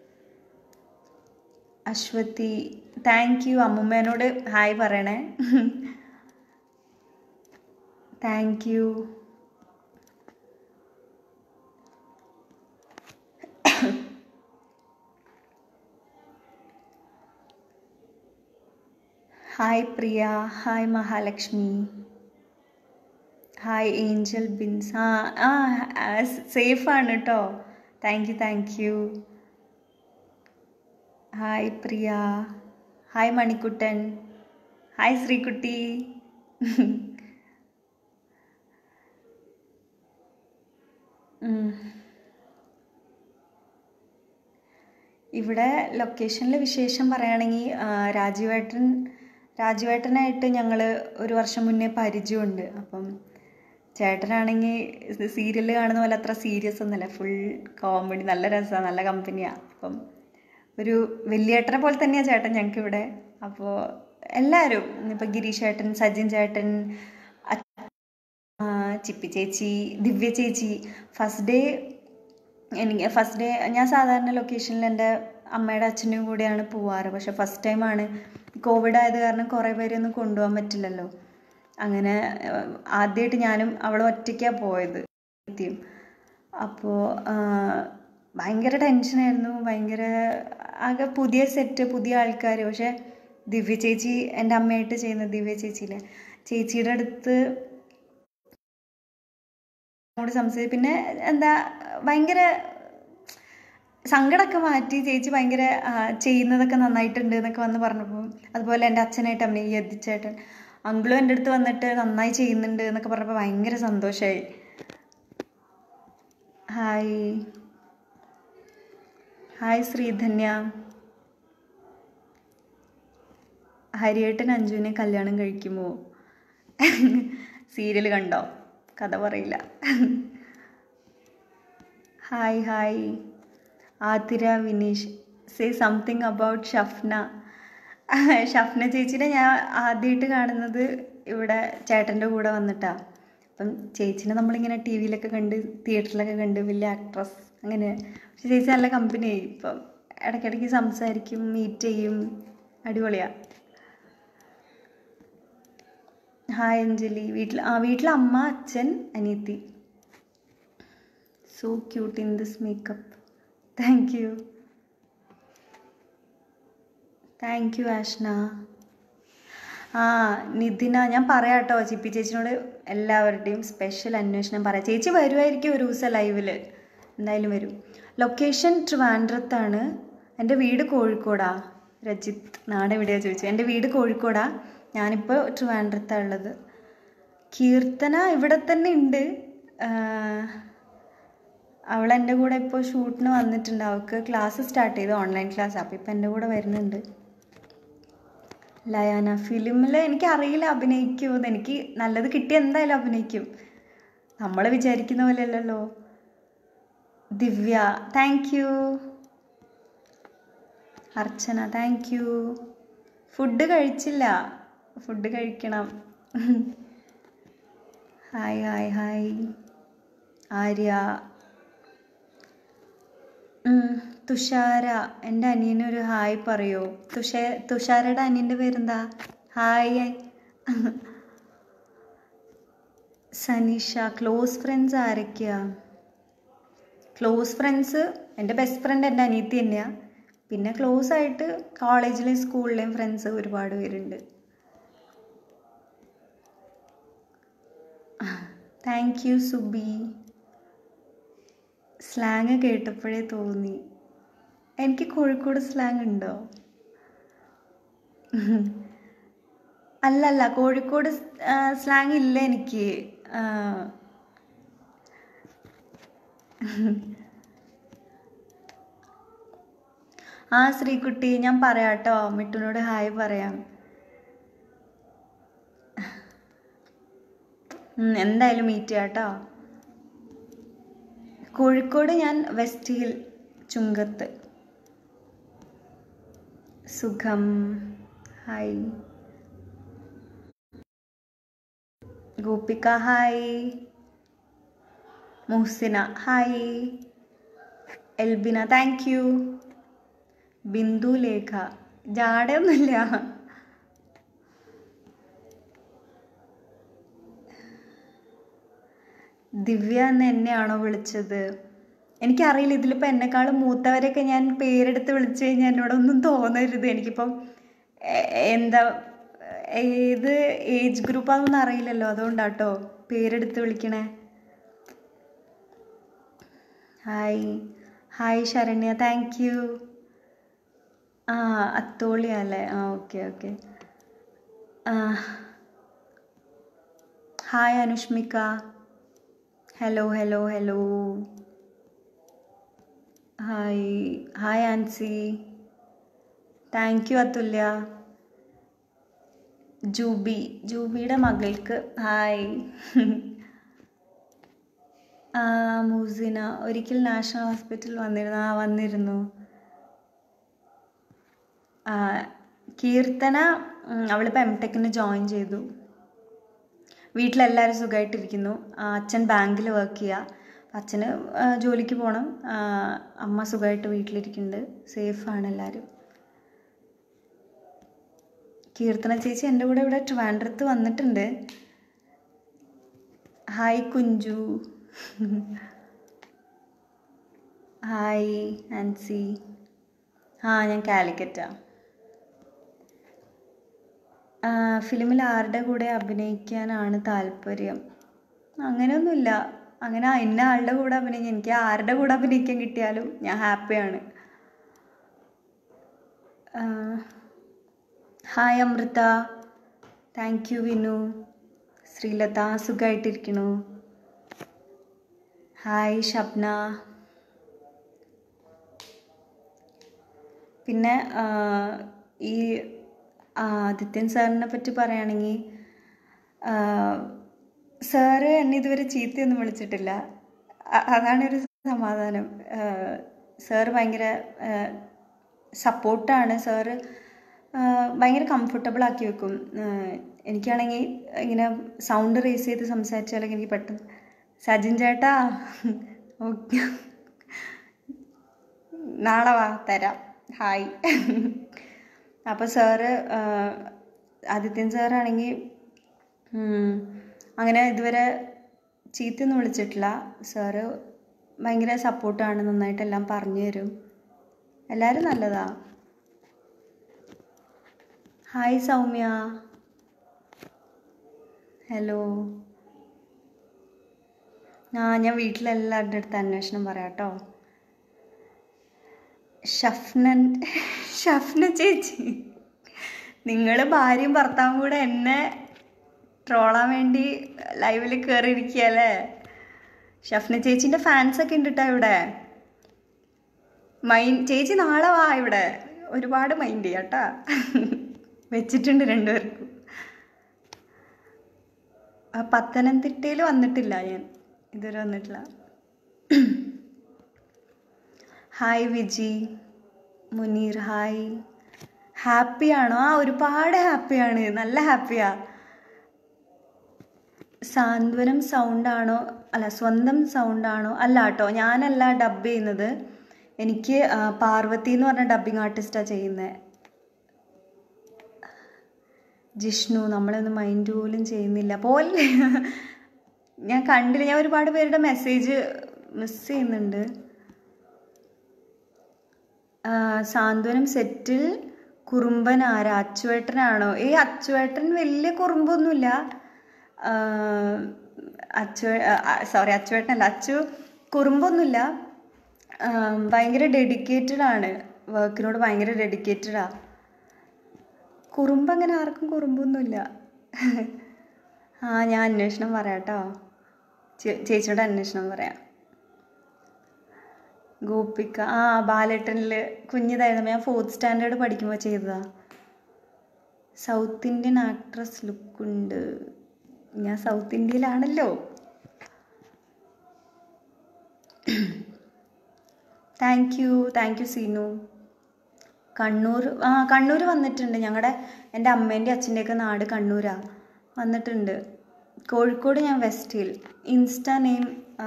അശ്വതി താങ്ക് യു അമ്മുമ്മേനോട് ഹായ് പറയണേ thank you hi Priya hi Mahalakshmi hi Angel Bins ആ ആ സേഫാണ് കേട്ടോ thank you thank you hi Priya hi Manikuttan hi Sreekutty ഉം. ഇവിടെ ലൊക്കേഷനിലെ വിശേഷം പറയുകയാണെങ്കിൽ രാജീവേട്ടൻ രാജീവേട്ടനായിട്ട് ഞങ്ങൾ ഒരു വർഷം മുന്നേ പരിചയമുണ്ട് അപ്പം ചേട്ടനാണെങ്കിൽ സീരിയൽ കാണുന്ന പോലെ അത്ര സീരിയസ് ഒന്നുമല്ല ഫുൾ കോമഡി നല്ല രസമാണ് നല്ല കമ്പനിയാണ് അപ്പം ഒരു വലിയേട്ടനെ പോലെ തന്നെയാണ് ചേട്ടൻ ഞങ്ങൾക്ക് ഇവിടെ അപ്പോൾ എല്ലാവരും ഇപ്പം ഗിരീഷ് ചേട്ടൻ സജിൻ ചേട്ടൻ അ- ആ, ചിപ്പി ചേച്ചി ദിവ്യ ചേച്ചി ഫസ്റ്റ് ഡേ എനിക്ക് ഫസ്റ്റ് ഡേ ഞാൻ സാധാരണ ലൊക്കേഷനിൽ എൻ്റെ അമ്മയുടെ അച്ഛനും കൂടെയാണ് പോവാറ് പക്ഷെ ഫസ്റ്റ് ടൈമാണ് കോവിഡ് ആയത് കാരണം കുറേ പേരെയൊന്നും കൊണ്ടുപോകാൻ പറ്റില്ലല്ലോ അങ്ങനെ ആദ്യമായിട്ട് ഞാനും അവളും ഒറ്റയ്ക്കാണ് പോയത് എത്തിയും അപ്പോൾ ഭയങ്കര ടെൻഷനായിരുന്നു ഭയങ്കര ആകെ പുതിയ സെറ്റ് പുതിയ ആൾക്കാർ പക്ഷെ ദിവ്യ ചേച്ചി എൻ്റെ അമ്മയായിട്ട് ചെയ്യുന്ന ദിവ്യ ചേച്ചിയിലെ ചേച്ചിയുടെ അടുത്ത് അങ്ങോട്ട് സംസാരിച്ച് പിന്നെ എന്താ ഭയങ്കര സങ്കടമൊക്കെ മാറ്റി ചേച്ചി ഭയങ്കര ആ, ചെയ്യുന്നതൊക്കെ നന്നായിട്ടുണ്ട് എന്നൊക്കെ വന്ന് പറഞ്ഞപ്പോൾ അതുപോലെ എൻ്റെ അച്ഛനായിട്ട് അമ്മ യതിച്ചേട്ടൻ അങ്കിളും എൻ്റെ അടുത്ത് വന്നിട്ട് നന്നായി ചെയ്യുന്നുണ്ട് എന്നൊക്കെ പറഞ്ഞപ്പോൾ ഭയങ്കര സന്തോഷമായി ഹായ് ഹായ് ശ്രീധന്യ ഹരിയേട്ടൻ അഞ്ജുവിനെ കല്യാണം കഴിക്കുമോ സീരിയൽ കണ്ടോ കഥ പറയില്ല hi hi Athira Vineesh say something about Shafna Shafna ചേച്ചീനെ ഞാൻ ആദ്യമായിട്ട് കാണുന്നത് ഇവിടെ ചേട്ടൻ്റെ കൂടെ വന്നിട്ടാ അപ്പം ചേച്ചീനെ നമ്മളിങ്ങനെ ടി വിയിലൊക്കെ കണ്ട് തിയേറ്ററിലൊക്കെ കണ്ട് വലിയ ആക്ട്രസ് അങ്ങനെ പക്ഷെ ചേച്ചി നല്ല കമ്പനിയായി ഇപ്പം ഇടയ്ക്കിടയ്ക്ക് സംസാരിക്കും മീറ്റ് ചെയ്യും അടിപൊളിയാണ് ഹായ് അഞ്ജലി വീട്ടിൽ ആ വീട്ടിൽ അമ്മ അച്ഛൻ അനിയത്തി so cute in this makeup thank you thank you Ashna ആ നിതിന ഞാൻ പറയാം കേട്ടോ ചിപ്പി ചേച്ചിനോട് എല്ലാവരുടെയും സ്പെഷ്യൽ അന്വേഷണം പറയാം ചേച്ചി വരുമായിരിക്കും ഒരു ദിവസം ലൈവിൽ എന്തായാലും വരും ലൊക്കേഷൻ ട്രിവാൻഡ്രത്താണ് എൻ്റെ വീട് കോഴിക്കോടാ രജിത്ത് നാട് എവിടെയാ ചോദിച്ചു എൻ്റെ വീട് കോഴിക്കോടാ ഞാനിപ്പോൾ ട്രിവാൻഡ്രത്താണ് ഉള്ളത് കീർത്തന ഇവിടെ തന്നെ ഉണ്ട് അവൾ എൻ്റെ കൂടെ ഇപ്പോൾ ഷൂട്ടിന് വന്നിട്ടുണ്ട് അവൾക്ക് ക്ലാസ് സ്റ്റാർട്ട് ചെയ്തു ഓൺലൈൻ ക്ലാസ് അപ്പോൾ ഇപ്പോൾ എൻ്റെ കൂടെ വരുന്നുണ്ട് ലയാന ഫിലിമിൽ എനിക്ക് അറിയില്ല അഭിനയിക്കുമെന്ന് എനിക്ക് നല്ലത് കിട്ടി എന്തായാലും അഭിനയിക്കും നമ്മൾ വിചാരിക്കുന്ന പോലെ അല്ലല്ലോ Divya thank you Archana thank you food കഴിച്ചില്ല ഫുഡ് കഴിക്കണം ഹായ് ഹായ് ഹായ് ആര്യ ഉം, തുഷാര എൻ്റെ അനിയനൊരു ഹായ് പറയോ തുഷ തുഷാരയുടെ അനിയൻ്റെ പേരെന്താ ഹായ് സനീഷ ക്ലോസ് ഫ്രണ്ട്സ് ആരൊക്കെയാ ക്ലോസ് ഫ്രണ്ട്സ് എൻ്റെ ബെസ്റ്റ് ഫ്രണ്ട് എൻ്റെ അനിയത്തി തന്നെയാണ് പിന്നെ ക്ലോസ് ആയിട്ട് കോളേജിലെയും സ്കൂളിലെയും ഫ്രണ്ട്സ് ഒരുപാട് പേരുണ്ട് താങ്ക് യു സുബി സ്ലാങ് കേട്ടപ്പോഴേ തോന്നി എനിക്ക് കോഴിക്കോട് സ്ലാങ് ഉണ്ടോ അല്ലല്ല കോഴിക്കോട് സ്ലാങ് ഇല്ല എനിക്ക് ആ, ആ ശ്രീകുട്ടി ഞാൻ പറയാം കേട്ടോ മിട്ടുനോട് ഹായ് പറയാം ഉം, എന്തായാലും മീറ്റ് ചെയ്യാം കേട്ടോ കോഴിക്കോട് ഞാൻ വെസ്റ്റ് ഹിൽ ചുങ്കത്ത് സുഖം hi Gopika hi Muhsina hi Elbina thank you Bindu Lekha ജാടയൊന്നുമില്ല ദിവ്യ എന്ന് എന്നെയാണോ വിളിച്ചത് എനിക്കറിയില്ല ഇതിലിപ്പോൾ എന്നെക്കാളും മൂത്തവരെയൊക്കെ ഞാൻ പേരെടുത്ത് വിളിച്ചു കഴിഞ്ഞാൽ എന്നോടൊന്നും തോന്നരുത് എനിക്കിപ്പം എ- എന്താ ഏത് ഏജ് ഗ്രൂപ്പാണെന്നൊന്നും അറിയില്ലല്ലോ അതുകൊണ്ടാട്ടോ പേരെടുത്ത് വിളിക്കണേ hi hi Saranya thank you ആ അത്തോളിയാ അല്ലേ ആ okay okay hi Anushmika hello hello hello hi hi Ancy thank you Athulya Jubi ജൂബിയുടെ മകൾക്ക് ഹായ് ആ മൂസിന ഒരിക്കൽ നാഷണൽ ഹോസ്പിറ്റൽ വന്നിരുന്നു ആ വന്നിരുന്നു ആ, കീർത്തന ഉം, അവളിപ്പോൾ എം ടെക്കിന് ജോയിൻ ചെയ്തു വീട്ടിലെല്ലാവരും സുഖമായിട്ടിരിക്കുന്നു ആ, അച്ഛൻ ബാങ്കിൽ വർക്ക് ചെയ്യുക അച്ഛന് ആ, ജോലിക്ക് പോകണം ആ, അമ്മ സുഖമായിട്ട് വീട്ടിലിരിക്കുന്നുണ്ട് സേഫാണ് എല്ലാവരും കീർത്തന ചേച്ചി എൻ്റെ കൂടെ ഇവിടെ ട്രിവാൻഡ്രത്ത് വന്നിട്ടുണ്ട് ഹായ് കുഞ്ചു ഹായ് ആൻസി ആ ഞാൻ കാലിക്കറ്റാ ഫിലിമിൽ ആരുടെ കൂടെ അഭിനയിക്കാനാണ് താല്പര്യം അങ്ങനെയൊന്നുമില്ല അങ്ങനെ ഇന്ന ആളുടെ കൂടെ അഭിനയിക്കാൻ എനിക്ക് ആരുടെ കൂടെ അഭിനയിക്കാൻ കിട്ടിയാലും ഞാൻ ഹാപ്പിയാണ് hi Amrutha thank you Vinu Sreelatha സുഖമായിട്ടിരിക്കണു ഹായ് ഷബ്ന പിന്നെ ആ, ഈ ആദിത്യൻ സാറിനെ പറ്റി പറയുകയാണെങ്കിൽ സാറ് എന്നെ ഇതുവരെ ചീത്തയൊന്നും വിളിച്ചിട്ടില്ല അ- അതാണൊരു സമാധാനം സാറ് ഭയങ്കര സപ്പോർട്ടാണ് സാറ് ഭയങ്കര കംഫർട്ടബിൾ ആക്കി വെക്കും ആ, എനിക്കാണെങ്കിൽ ഇങ്ങനെ സൗണ്ട് റേസ് ചെയ്ത് സംസാരിച്ചാലൊക്കെ എനിക്ക് പെട്ടെന്ന് സജിൻ ചേട്ടാ ഓക്കെ നാളെ വാ തരാം ഹായ് അപ്പോൾ സാറ് ആ, ആദിത്യൻ സാറാണെങ്കിൽ അങ്ങനെ ഇതുവരെ ചീത്തയൊന്നും വിളിച്ചിട്ടില്ല സാറ് ഭയങ്കര സപ്പോർട്ടാണ് നന്നായിട്ടെല്ലാം പറഞ്ഞു തരും എല്ലാവരും നല്ലതാ ഹായ് സൗമ്യ ഹലോ ആ ഞാൻ വീട്ടിലെല്ലാവരുടെ അടുത്ത് അന്വേഷണം പറയാം കേട്ടോ ഷഫ്നൻ ഷഫ്ന ചേച്ചി നിങ്ങൾ ഭാര്യയും ഭർത്താവും കൂടെ എന്നെ ട്രോളാൻ വേണ്ടി ലൈവിൽ കയറിയിരിക്കുകയല്ലേ ഷഫ്ന ചേച്ചീൻ്റെ ഫാൻസൊക്കെ ഉണ്ട് കേട്ടോ ഇവിടെ മൈൻ ചേച്ചി നാളെ വാ ഇവിടെ ഒരുപാട് മൈൻഡ് ചെയ്യാം കേട്ടാ വെച്ചിട്ടുണ്ട് രണ്ടുപേർക്കും ആ പത്തനംതിട്ടയിൽ വന്നിട്ടില്ല ഞാൻ ഇതുവരെ വന്നിട്ടില്ല ഹായ് വിജി മുനീർ ഹായ് ഹാപ്പിയാണോ ആ ഒരുപാട് ഹാപ്പിയാണ് നല്ല ഹാപ്പിയാ സാന്ത്വനം സൗണ്ടാണോ അല്ല സ്വന്തം സൗണ്ടാണോ അല്ല കേട്ടോ ഞാനല്ല ഡബ് ചെയ്യുന്നത് എനിക്ക് ആ, പാർവതി എന്ന് പറഞ്ഞ ഡബ്ബിങ് ആർട്ടിസ്റ്റാണ് ചെയ്യുന്നത് ജിഷ്ണു നമ്മളൊന്നും മൈൻഡ് പോലും ചെയ്യുന്നില്ല പോലെ ഞാൻ കണ്ടില്ല ഞാൻ ഒരുപാട് പേരുടെ മെസ്സേജ് മിസ് ചെയ്യുന്നുണ്ട് ആ, സാന്ത്വനം സെറ്റിൽ കുറുമ്പൻ ആരാ അച്ചുവേട്ടനാണോ ഏ അച്ചുവേട്ടൻ വലിയ കുറുമ്പൊന്നുമില്ല ആ, അച്ചു സോറി അച്ചുവേട്ടനല്ല അച്ചു കുറുമ്പൊന്നുമില്ല ആ, ഭയങ്കര ഡെഡിക്കേറ്റഡ് ആണ് വർക്കിനോട് ഭയങ്കര ഡെഡിക്കേറ്റഡാ കുറുമ്പ് അങ്ങനെ ആർക്കും കുറുമ്പൊന്നുമില്ല ആ ഞാൻ അന്വേഷണം പറയാം കേട്ടോ ചേച്ചിയോട് അന്വേഷണം പറയാം ഗോപിക ആ ബാലേട്ടനിൽ കുഞ്ഞിതായിരുന്നു ഞാൻ ഫോർത്ത് സ്റ്റാൻഡേർഡ് പഠിക്കുമ്പോൾ ചെയ്തതാ സൗത്ത് ഇന്ത്യൻ ആക്ട്രസ് ലുക്കുണ്ട് ഞാൻ സൗത്ത് ഇന്ത്യയിലാണല്ലോ thank you thank you Seenu Kannur ആ കണ്ണൂർ വന്നിട്ടുണ്ട് ഞങ്ങളുടെ എൻ്റെ അമ്മേൻ്റെ അച്ഛൻ്റെയൊക്കെ നാട് കണ്ണൂരാ വന്നിട്ടുണ്ട് കോഴിക്കോട് ഞാൻ വെസ്റ്റ് ഹിൽ ഇൻസ്റ്റാ നെയിം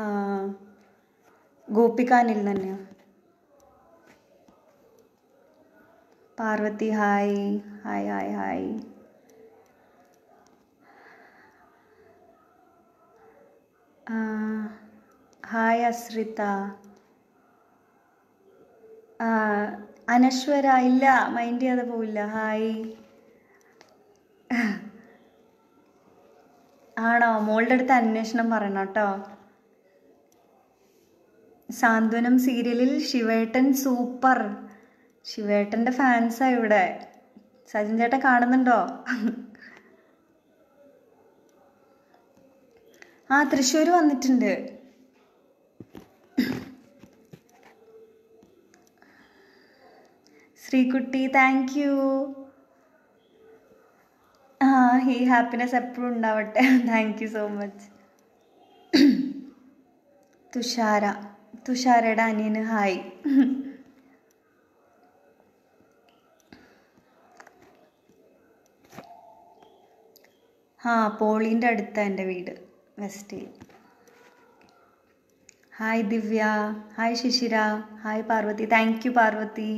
ഗോപികാനിൽ തന്നെയാണ് Parvathy hi hi hi hi ആ, ഹായ് അശ്രിത ആ, അനശ്വര ഇല്ല മൈൻഡ് ചെയ്യാതെ പോവില്ല ഹായ് ആണോ മോളുടെ അടുത്ത് അന്വേഷണം പറയണം കേട്ടോ സാന്ത്വനം സീരിയലിൽ ശിവേട്ടൻ സൂപ്പർ ശിവേട്ടൻ്റെ ഫാൻസാ ഇവിടെ സജിൻ ചേട്ടൻ കാണുന്നുണ്ടോ ആ തൃശ്ശൂർ വന്നിട്ടുണ്ട് ശ്രീകുട്ടി താങ്ക് യു ആ ഈ ഹാപ്പിനെസ് എപ്പോഴും ഉണ്ടാവട്ടെ thank you so much Thushara തുഷാരയുടെ അനിയന് ഹായ് ആ പോളീൻ്റെ അടുത്താണ് എൻ്റെ വീട് വെസ്റ്റിൽ hi Divya hi Shishira hi Parvathy thank you Parvathy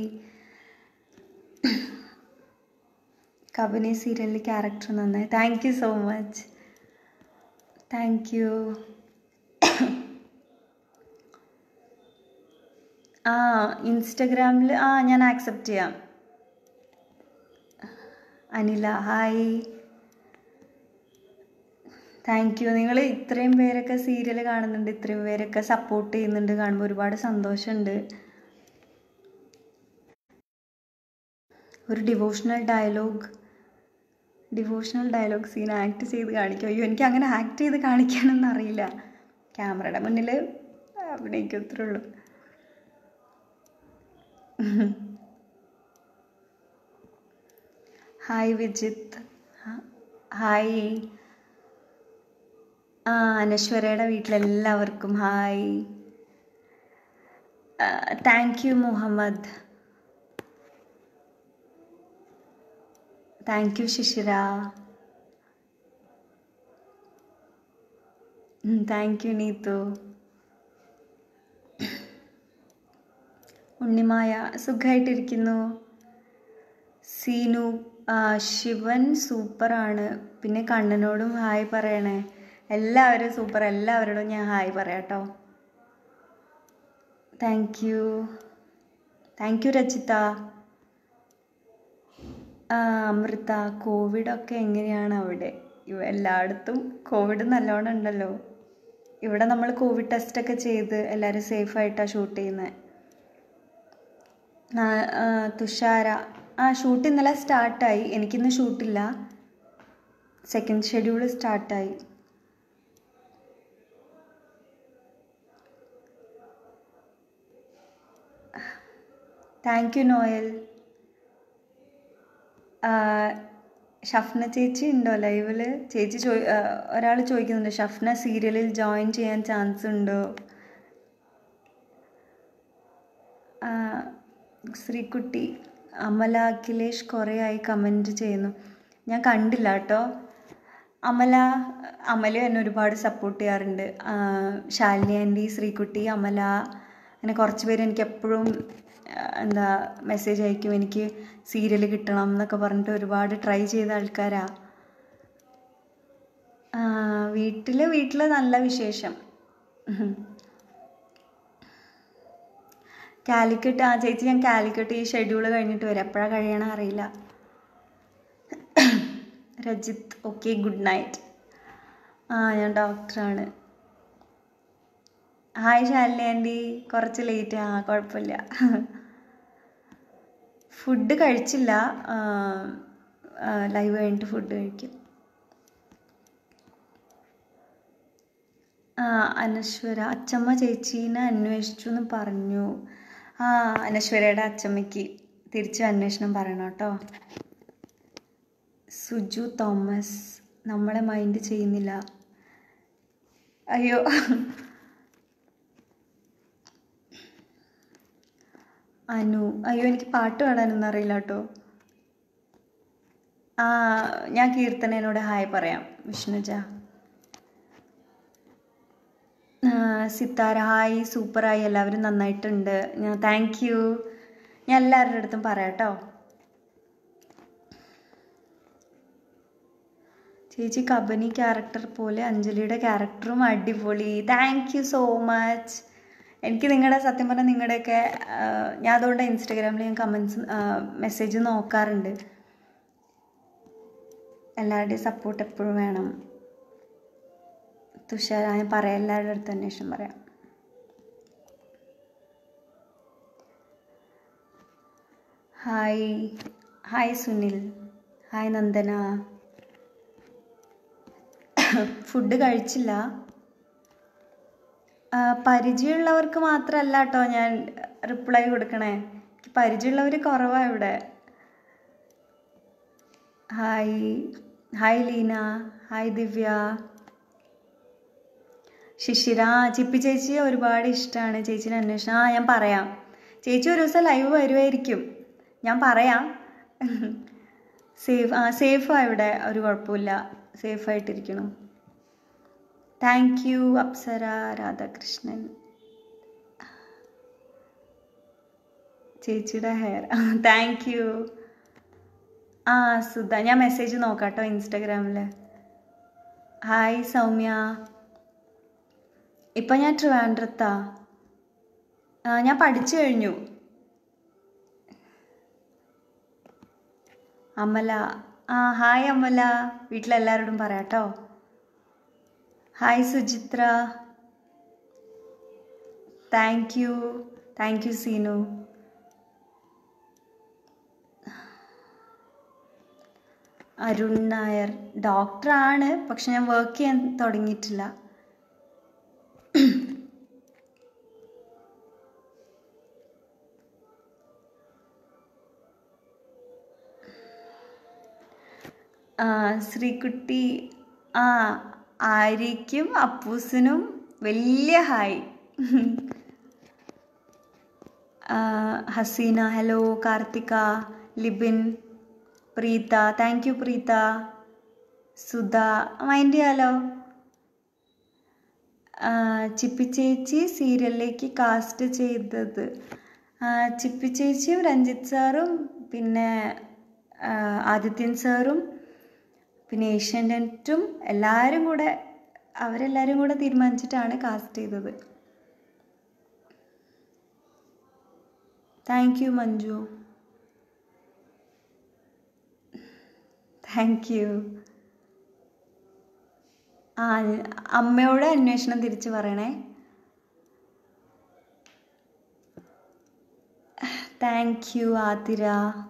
Kabani സീരിയലിൽ ക്യാരക്ടർ നന്നായി thank you so much thank you ആ ഇൻസ്റ്റഗ്രാമിൽ ആ ഞാൻ ആക്സെപ്റ്റ് ചെയ്യാം അനില ഹായ് താങ്ക് യു നിങ്ങൾ ഇത്രയും പേരൊക്കെ സീരിയൽ കാണുന്നുണ്ട് ഇത്രയും പേരൊക്കെ സപ്പോർട്ട് ചെയ്യുന്നുണ്ട് കാണുമ്പോൾ ഒരുപാട് സന്തോഷമുണ്ട് ഒരു devotional dialogue devotional dialogue scene act ചെയ്ത് കാണിക്കും അയ്യോ എനിക്ക് അങ്ങനെ ആക്ട് ചെയ്ത് കാണിക്കാനൊന്നും അറിയില്ല ക്യാമറയുടെ മുന്നിൽ അഭിനയിക്കും അത്രേ ഉള്ളൂ ഹായ് വിജിത്ത് ഹ- ഹായ് ആ അനശ്വരയുടെ വീട്ടിലെല്ലാവർക്കും hi thank you Muhammad thank you Shishira thank you Neethu Unnimaya സുഖമായിട്ടിരിക്കുന്നു സീനു ആ, ശിവൻ സൂപ്പറാണ് പിന്നെ കണ്ണനോടും ഹായ് പറയണേ എല്ലാവരും സൂപ്പർ എല്ലാവരോടും ഞാൻ ഹായ് പറയാം കേട്ടോ thank you thank you Rachitha ആ, അമൃത കോവിഡൊക്കെ എങ്ങനെയാണ് അവിടെ ഇവ എല്ലായിടത്തും കോവിഡ് നല്ലോണം ഉണ്ടല്ലോ ഇവിടെ നമ്മൾ കോവിഡ് ടെസ്റ്റൊക്കെ ചെയ്ത് എല്ലാവരും സേഫായിട്ടാണ് ഷൂട്ട് ചെയ്യുന്നത് ആ, ആ, തുഷാര ആ ഷൂട്ട് ഇന്നലെ സ്റ്റാർട്ടായി എനിക്കിന്ന് ഷൂട്ടില്ല സെക്കൻഡ് ഷെഡ്യൂൾ സ്റ്റാർട്ടായി താങ്ക് യു നോയൽ ആ, ഷഫ്ന ചേച്ചി ഉണ്ടോ ലൈവിൽ ചേച്ചി ചോയ് ഒരാൾ ചോദിക്കുന്നുണ്ട് ഷഫ്ന സീരിയലിൽ ജോയിൻ ചെയ്യാൻ ചാൻസ് ഉണ്ടോ ആ, ശ്രീകുട്ടി അമല അഖിലേഷ് കുറേ ആയി കമൻറ്റ് ചെയ്യുന്നു ഞാൻ കണ്ടില്ല കേട്ടോ അമല അമല എന്നെ ഒരുപാട് സപ്പോർട്ട് ചെയ്യാറുണ്ട് ആ, ശാലിനി ആൻറ്റി ശ്രീകുട്ടി അമല അങ്ങനെ കുറച്ച് പേര് എനിക്ക് എപ്പോഴും ആ, എന്താ മെസ്സേജ് അയക്കും എനിക്ക് സീരിയൽ കിട്ടണം എന്നൊക്കെ പറഞ്ഞിട്ട് ഒരുപാട് ട്രൈ ചെയ്ത ആൾക്കാരാ ആ, വീട്ടില് വീട്ടില് നല്ല വിശേഷം ഉം. കാലിക്കറ്റ് ആ ചേച്ചി ഞാൻ കാലിക്കറ്റ് ഈ ഷെഡ്യൂൾ കഴിഞ്ഞിട്ട് വരാം എപ്പോഴാണ് കഴിയണ അറിയില്ല രജിത്ത് ഓക്കെ ഗുഡ് നൈറ്റ് ആ ഞാൻ ഡോക്ടറാണ് ഹായ് ശാലിനി ആൻറ്റി കുറച്ച് ലേറ്റ് ആ കുഴപ്പമില്ല ഫുഡ് കഴിച്ചില്ല ലൈവ് കഴിഞ്ഞിട്ട് ഫുഡ് കഴിക്കും ആ അനശ്വര അച്ചമ്മ ചേച്ചീനെ അന്വേഷിച്ചു എന്ന് പറഞ്ഞു ആ അനശ്വരയുടെ അച്ചമ്മയ്ക്ക് തിരിച്ച് അന്വേഷണം പറയണം കേട്ടോ സുജു തോമസ് നമ്മളെ മൈൻഡ് ചെയ്യുന്നില്ല അയ്യോ അനു അയ്യോ എനിക്ക് പാട്ട് പാടാനൊന്നും അറിയില്ല കേട്ടോ ആ ഞാൻ കീർത്തനോട് ഹായ് പറയാം വിഷ്ണുജ ആ, സിത്താര ഹായ് സൂപ്പറായി എല്ലാവരും നന്നായിട്ടുണ്ട് ഞാൻ താങ്ക് യു ഞാൻ എല്ലാവരുടെ അടുത്തും പറയാം കേട്ടോ ചേച്ചി കബനി ക്യാരക്ടർ പോലെ അഞ്ജലിയുടെ ക്യാരക്ടറും അടിപൊളി താങ്ക് യു സോ മച്ച് എനിക്ക് നിങ്ങളുടെ സത്യം പറഞ്ഞാൽ നിങ്ങളുടെയൊക്കെ ആ, ഞാൻ അതുകൊണ്ട് ഇൻസ്റ്റഗ്രാമിൽ ഞാൻ കമൻസ് മെസ്സേജ് നോക്കാറുണ്ട് എല്ലാവരുടെയും സപ്പോർട്ട് എപ്പോഴും വേണം തുഷാര ഞാൻ പറയാം എല്ലാവരുടെ അടുത്ത് അന്വേഷണം പറയാം hi hi Sunil hi Nandana food കഴിച്ചില്ല ആ, പരിചയമുള്ളവർക്ക് മാത്രമല്ല കേട്ടോ ഞാൻ റിപ്ലൈ കൊടുക്കണേ എനിക്ക് പരിചയമുള്ളവർ കുറവാണ് ഇവിടെ hi hi Leena hi Divya Shishira ആ, ചിപ്പി ചേച്ചിയെ ഒരുപാട് ഇഷ്ടമാണ് ചേച്ചിനെ അന്വേഷണം ആ ഞാൻ പറയാം ചേച്ചി ഒരു ദിവസം ലൈവ് വരുമായിരിക്കും ഞാൻ പറയാം സേഫ് ആ സേഫാണ് ഇവിടെ ഒരു കുഴപ്പമില്ല സേഫായിട്ടിരിക്കണം താങ്ക് യു അപ്സര രാധാകൃഷ്ണൻ ചേച്ചിയുടെ ഹെയർ താങ്ക് യു ആ സുധ ഞാൻ മെസ്സേജ് നോക്കാം കേട്ടോ ഇൻസ്റ്റഗ്രാമിൽ ഹായ് സൗമ്യ ഇപ്പം ഞാൻ ട്രിവാൻഡ്രത്താ ആ, ഞാൻ പഠിച്ചു കഴിഞ്ഞു അമല ആ ഹായ് അമല വീട്ടിലെല്ലാവരോടും പറയാം കേട്ടോ hi Suchithra thank you thank you Seenu Arun Nair ഡോക്ടറാണ് പക്ഷെ ഞാൻ വർക്ക് ചെയ്യാൻ തുടങ്ങിയിട്ടില്ല ആ, ശ്രീകുട്ടി ആ ആര്യയ്ക്കും അപ്പൂസിനും വലിയ ഹായ് ആ, Haseena hello Karthika Libin Preetha thank you Preetha Sudha mind ചെയ്യാലോ ആ, ചിപ്പി ചേച്ചി സീരിയലിലേക്ക് കാസ്റ്റ് ചെയ്തത് ആ, ചിപ്പി ചേച്ചിയും രഞ്ജിത്ത് സാറും പിന്നെ ആ, ആദിത്യൻ സാറും പിന്നെ ഏഷ്യാനെറ്റും എല്ലാവരും കൂടെ അവരെല്ലാവരും കൂടെ തീരുമാനിച്ചിട്ടാണ് കാസ്റ്റ് ചെയ്തത് thank you Manju thank you ആ അമ്മയോട് അന്വേഷണം തിരിച്ചു പറയണേ താങ്ക് യു ആതിര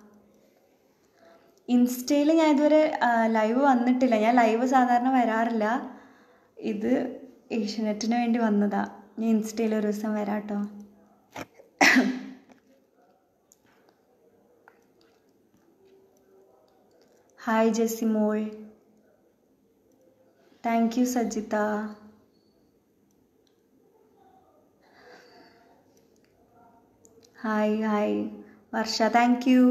ഇൻസ്റ്റയിൽ ഞാൻ ഇതുവരെ ലൈവ് വന്നിട്ടില്ല ഞാൻ ലൈവ് സാധാരണ വരാറില്ല ഇത് ഏഷ്യനെറ്റിന് വേണ്ടി വന്നതാ ഞാൻ ഇൻസ്റ്റയിൽ ഒരു ദിവസം വരാട്ടോ hi Jessymol thank you Sajitha hi hi Varsha thank you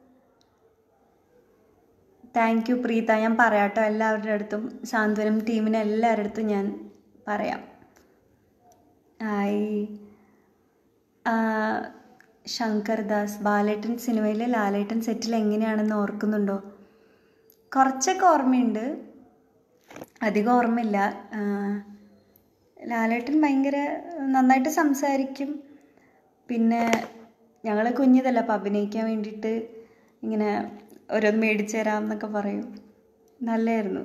thank you Preetha ഞാൻ പറയാട്ടോ എല്ലാവരുടെ അടുത്തും സാന്ത്വനം ടീമിന് എല്ലാവരുടെ അടുത്തും ഞാൻ പറയാം ഹായ് ആ, ശങ്കർ ദാസ് ബാലേട്ടൻ സിനിമയിലെ ലാലേട്ടൻ സെറ്റിൽ എങ്ങനെയാണെന്ന് ഓർക്കുന്നുണ്ടോ കുറച്ചൊക്കെ ഓർമ്മയുണ്ട് അധികം ഓർമ്മയില്ല ആ, ലാലേട്ടൻ ഭയങ്കര നന്നായിട്ട് സംസാരിക്കും പിന്നെ ഞങ്ങൾ കുഞ്ഞിതല്ല അപ്പം അഭിനയിക്കാൻ വേണ്ടിയിട്ട് ഇങ്ങനെ ഓരോന്ന് മേടിച്ചു തരാം എന്നൊക്കെ പറയും നല്ലതായിരുന്നു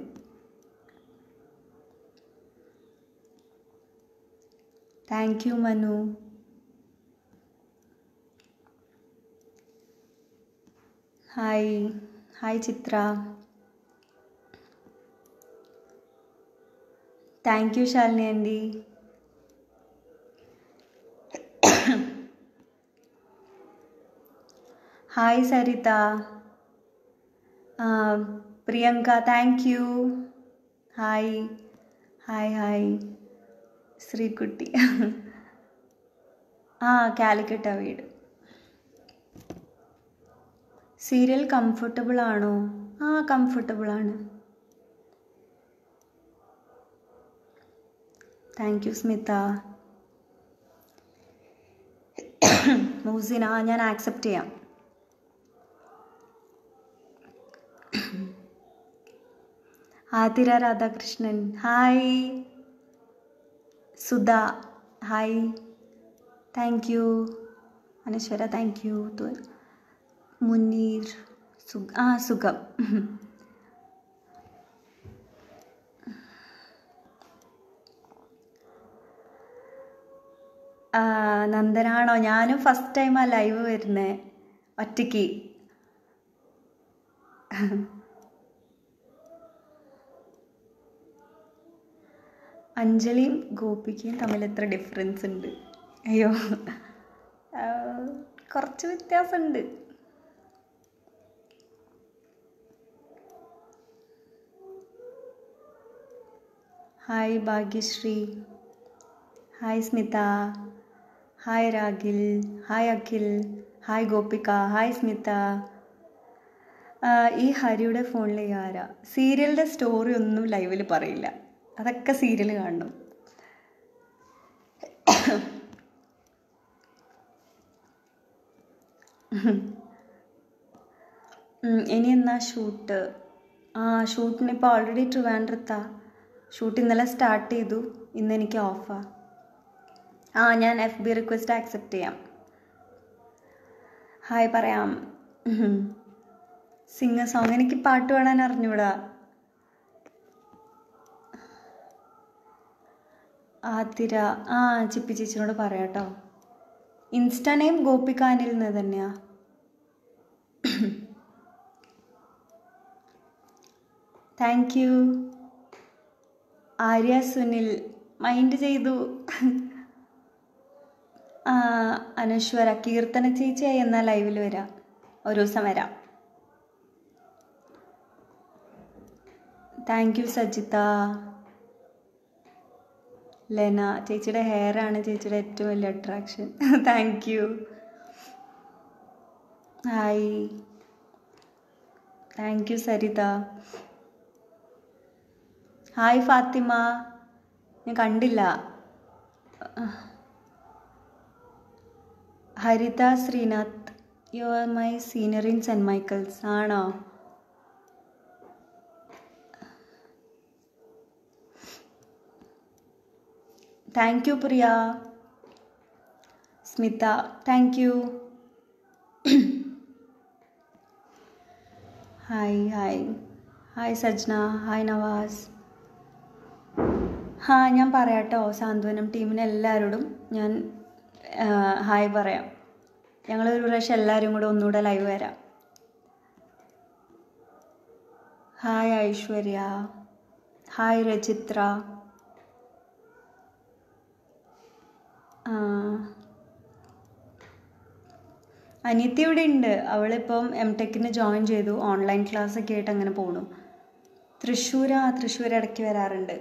thank you Manu hi hi Chithra thank you Shalini aunty hi Saritha ആ, Priyanka thank you hi hi hi Sreekutty ആ കാലിക്കട്ട വീട് സീരിയൽ കംഫർട്ടബിൾ ആണോ ആ കംഫർട്ടബിൾ ആണ് താങ്ക് യു സ്മിത മൂസിന ആ ഞാൻ ആക്സെപ്റ്റ് ചെയ്യാം Athira Radhakrishnan hi Sudha hi thank you Anaswara thank you Muneer സുഖ ആ സുഖം ആ, നന്ദനാണോ ഞാനും ഫസ്റ്റ് ടൈമാ ലൈവ് വരുന്നേ ഒറ്റയ്ക്ക് അഞ്ജലിയും ഗോപിക്കയും തമ്മിൽ എത്ര ഡിഫറൻസ് ഉണ്ട് അയ്യോ ആ, കുറച്ച് വ്യത്യാസമുണ്ട് hi Bhagyashree hi Smitha hi Ragil hi Akhil hi Gopika hi Smitha ആ, ഈ ഹരിയുടെ ഫോണിൽ ആരാ സീരിയലിൻ്റെ സ്റ്റോറി ഒന്നും ലൈവിൽ പറയില്ല അതൊക്കെ സീരിയൽ കാണണം ഉം, ഇനി എന്നാ ഷൂട്ട് ആ ഷൂട്ടിന് ഇപ്പോൾ ഓൾറെഡി ട്രിവാൻഡ്രത്താ ഷൂട്ട് ഇന്നലെ സ്റ്റാർട്ട് ചെയ്തു ഇന്ന് എനിക്ക് ഓഫാ ആ ഞാൻ എഫ് ബി റിക്വസ്റ്റ് ആക്സെപ്റ്റ് ചെയ്യാം ഹായ് പറയാം സിംഗർ സോങ് എനിക്ക് പാട്ട് പാടാൻ അറിഞ്ഞൂടാ ആതിര ആ ചിപ്പി ചേച്ചിനോട് പറയാം കേട്ടോ ഇൻസ്റ്റ നെയിം ഗോപികാനിൽ നിന്ന് തന്നെയാ thank you Arya Sunil mind ചെയ്തു ആ, അനശ്വര കീർത്തന ചേച്ചിയായി എന്നാൽ ലൈവിൽ വരാം ഒരു ദിവസം വരാം താങ്ക് യു സജിത ലെന ചേച്ചിയുടെ ഹെയർ ആണ് ചേച്ചിയുടെ ഏറ്റവും വലിയ attraction thank you hi thank you Saritha hi Fathima ഞാൻ കണ്ടില്ല Haritha Sreenath you are my senior in Saint Michael's ആണോ thank you Priya Smitha thank you hi hi hi Sajna hi Navas ഹാ ഞാൻ പറയാട്ടോ സാന്ത്വനം ടീമിന് എല്ലാവരോടും ഞാൻ ആ, ഹായ് പറയാം ഞങ്ങൾ ഒരു പ്രാവശ്യം എല്ലാവരും കൂടെ ഒന്നുകൂടെ ലൈവ് വരാം ഹായ് ഐശ്വര്യ ഹായ് രചിത്ര ആ. അനിയത്തി ഇവിടെ ഉണ്ട് അവളിപ്പം എം ടെക്കിന് ജോയിൻ ചെയ്തു ഓൺലൈൻ ക്ലാസ് ഒക്കെ ആയിട്ട് അങ്ങനെ പോണു തൃശ്ശൂർ ആ തൃശ്ശൂർ ഇടയ്ക്ക് വരാറുണ്ട്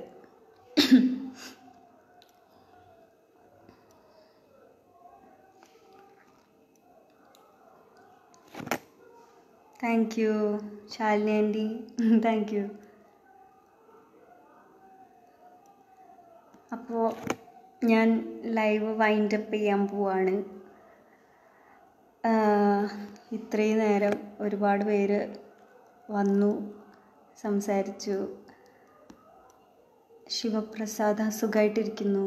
thank you Shalini aunty thank you അപ്പോൾ ഞാൻ ലൈവ് വൈൻഡ് അപ്പ് ചെയ്യാൻ പോവാണ് ആഹ് ഇത്രയും നേരം ഒരുപാട് പേര് വന്നു സംസാരിച്ചു ശിവപ്രസാദ് സുഖമായിട്ടിരിക്കുന്നു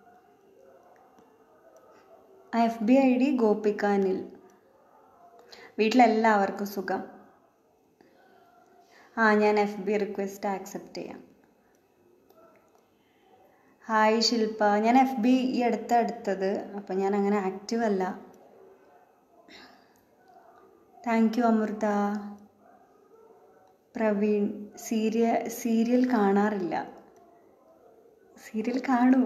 എഫ് ബി ഐ ഡി ഗോപികാനിൽ വീട്ടിലെല്ലാവർക്കും സുഖം ആ ഞാൻ എഫ് ബി റിക്വസ്റ്റ് ആക്സെപ്റ്റ് ചെയ്യാം ഹായ് ശില്പ ഞാൻ എഫ് ബി ഈ അടുത്ത എടുത്തത് അപ്പം ഞാൻ അങ്ങനെ ആക്റ്റീവ് അല്ല thank you Amrutha Praveen serial serial കാണാറില്ല സീരിയൽ കാണൂ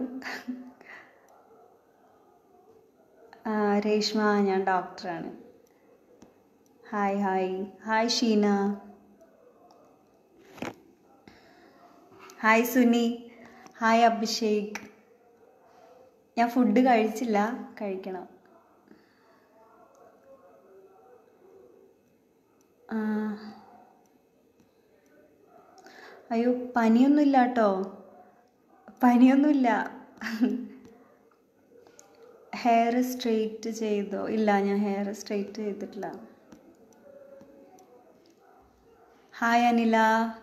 ആ, രേഷ്മ ഞാൻ ഡോക്ടറാണ് hi hi hi Sheena hi Suni hi Abhishek ഞാൻ ഫുഡ് കഴിച്ചില്ല കഴിക്കണം ആ. അയ്യോ പനിയൊന്നുമില്ല കേട്ടോ പനിയൊന്നുമില്ല ഹെയർ സ്ട്രെയിറ്റ് ചെയ്തോ ഇല്ല ഞാൻ ഹെയർ സ്ട്രെയിറ്റ് ചെയ്തിട്ടില്ല ഹായ് അനില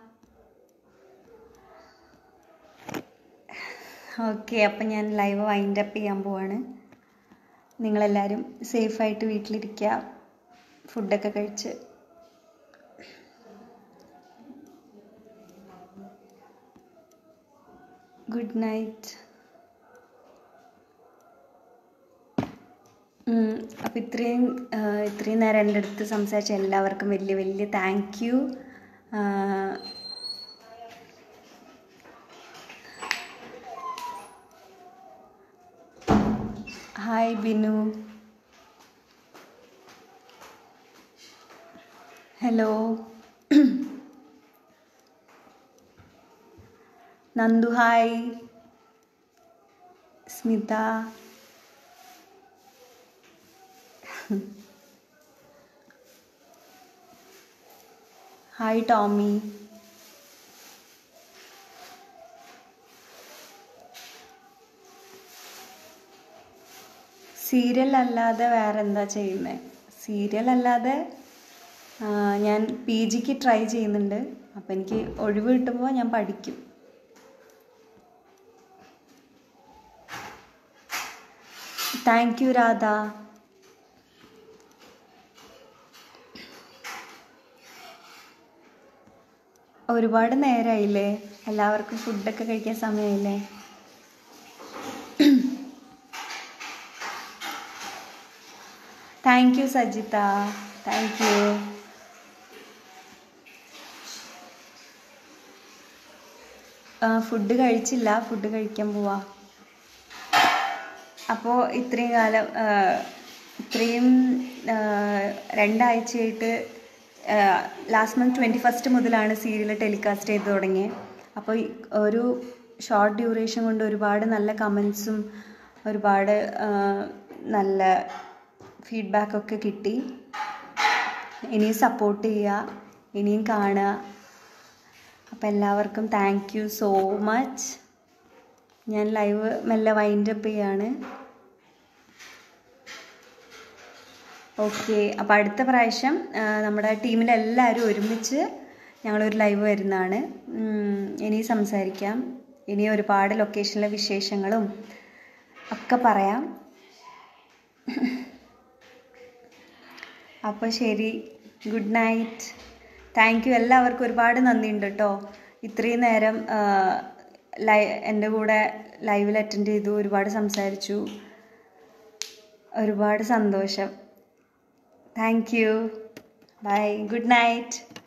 ഓക്കെ അപ്പം ഞാൻ ലൈവ് വൈൻഡ് അപ്പ് ചെയ്യാൻ പോവാണ് നിങ്ങളെല്ലാവരും സേഫായിട്ട് വീട്ടിലിരിക്കുക ഫുഡൊക്കെ കഴിച്ച് ഗുഡ് നൈറ്റ് അപ്പം ഇത്രയും ആ, ഇത്രയും നേരം എൻ്റെ അടുത്ത് സംസാരിച്ച എല്ലാവർക്കും വലിയ വലിയ thank you hi Binu hello Nandu hi Smitha hi Tommy serial അല്ലാതെ വേറെ എന്താ ചെയ്യുന്നത് സീരിയൽ അല്ലാതെ ആ, ഞാൻ പി ജിക്ക് ട്രൈ ചെയ്യുന്നുണ്ട് അപ്പം എനിക്ക് ഒഴിവ് കിട്ടുമ്പോൾ ഞാൻ പഠിക്കും താങ്ക് യു രാധ ഒരുപാട് നേരമായില്ലേ എല്ലാവർക്കും ഫുഡൊക്കെ കഴിക്കാൻ സമയമായില്ലേ thank you Sajitha thank you food കഴിച്ചില്ല ഫുഡ് കഴിക്കാൻ പോവാ അപ്പോൾ ഇത്രയും കാലം ആ, ഇത്രയും ആ, രണ്ടാഴ്ചയായിട്ട് ലാസ്റ്റ് മന്ത് ട്വൻറ്റി ഫസ്റ്റ് മുതലാണ് സീരിയൽ ടെലികാസ്റ്റ് ചെയ്ത് തുടങ്ങിയത് അപ്പോൾ ഈ ഒരു ഷോർട്ട് ഡ്യൂറേഷൻ കൊണ്ട് ഒരുപാട് നല്ല കമൻസും ഒരുപാട് ആ, നല്ല ഫീഡ്ബാക്കൊക്കെ കിട്ടി ഇനിയും സപ്പോർട്ട് ചെയ്യുക ഇനിയും കാണുക അപ്പോൾ എല്ലാവർക്കും താങ്ക് യു സോ മച്ച് ഞാൻ ലൈവ് മെല്ലെ വൈൻഡപ്പ് ചെയ്യാണ് ഓക്കെ അപ്പോൾ അടുത്ത പ്രാവശ്യം ആ, നമ്മുടെ ടീമിലെല്ലാവരും ഒരുമിച്ച് ഞങ്ങളൊരു ലൈവ് വരുന്നതാണ് ഉം, ഇനി സംസാരിക്കാം ഇനി ഒരുപാട് ലൊക്കേഷനിലെ വിശേഷങ്ങളും ഒക്കെ പറയാം അപ്പോൾ ശരി ഗുഡ് നൈറ്റ് താങ്ക് യു എല്ലാവർക്കും ഒരുപാട് നന്ദിയുണ്ട് കേട്ടോ ഇത്രയും നേരം ആ, ലൈ എൻ്റെ കൂടെ ലൈവിൽ അറ്റൻഡ് ചെയ്തു ഒരുപാട് സംസാരിച്ചു ഒരുപാട് സന്തോഷം thank you bye good night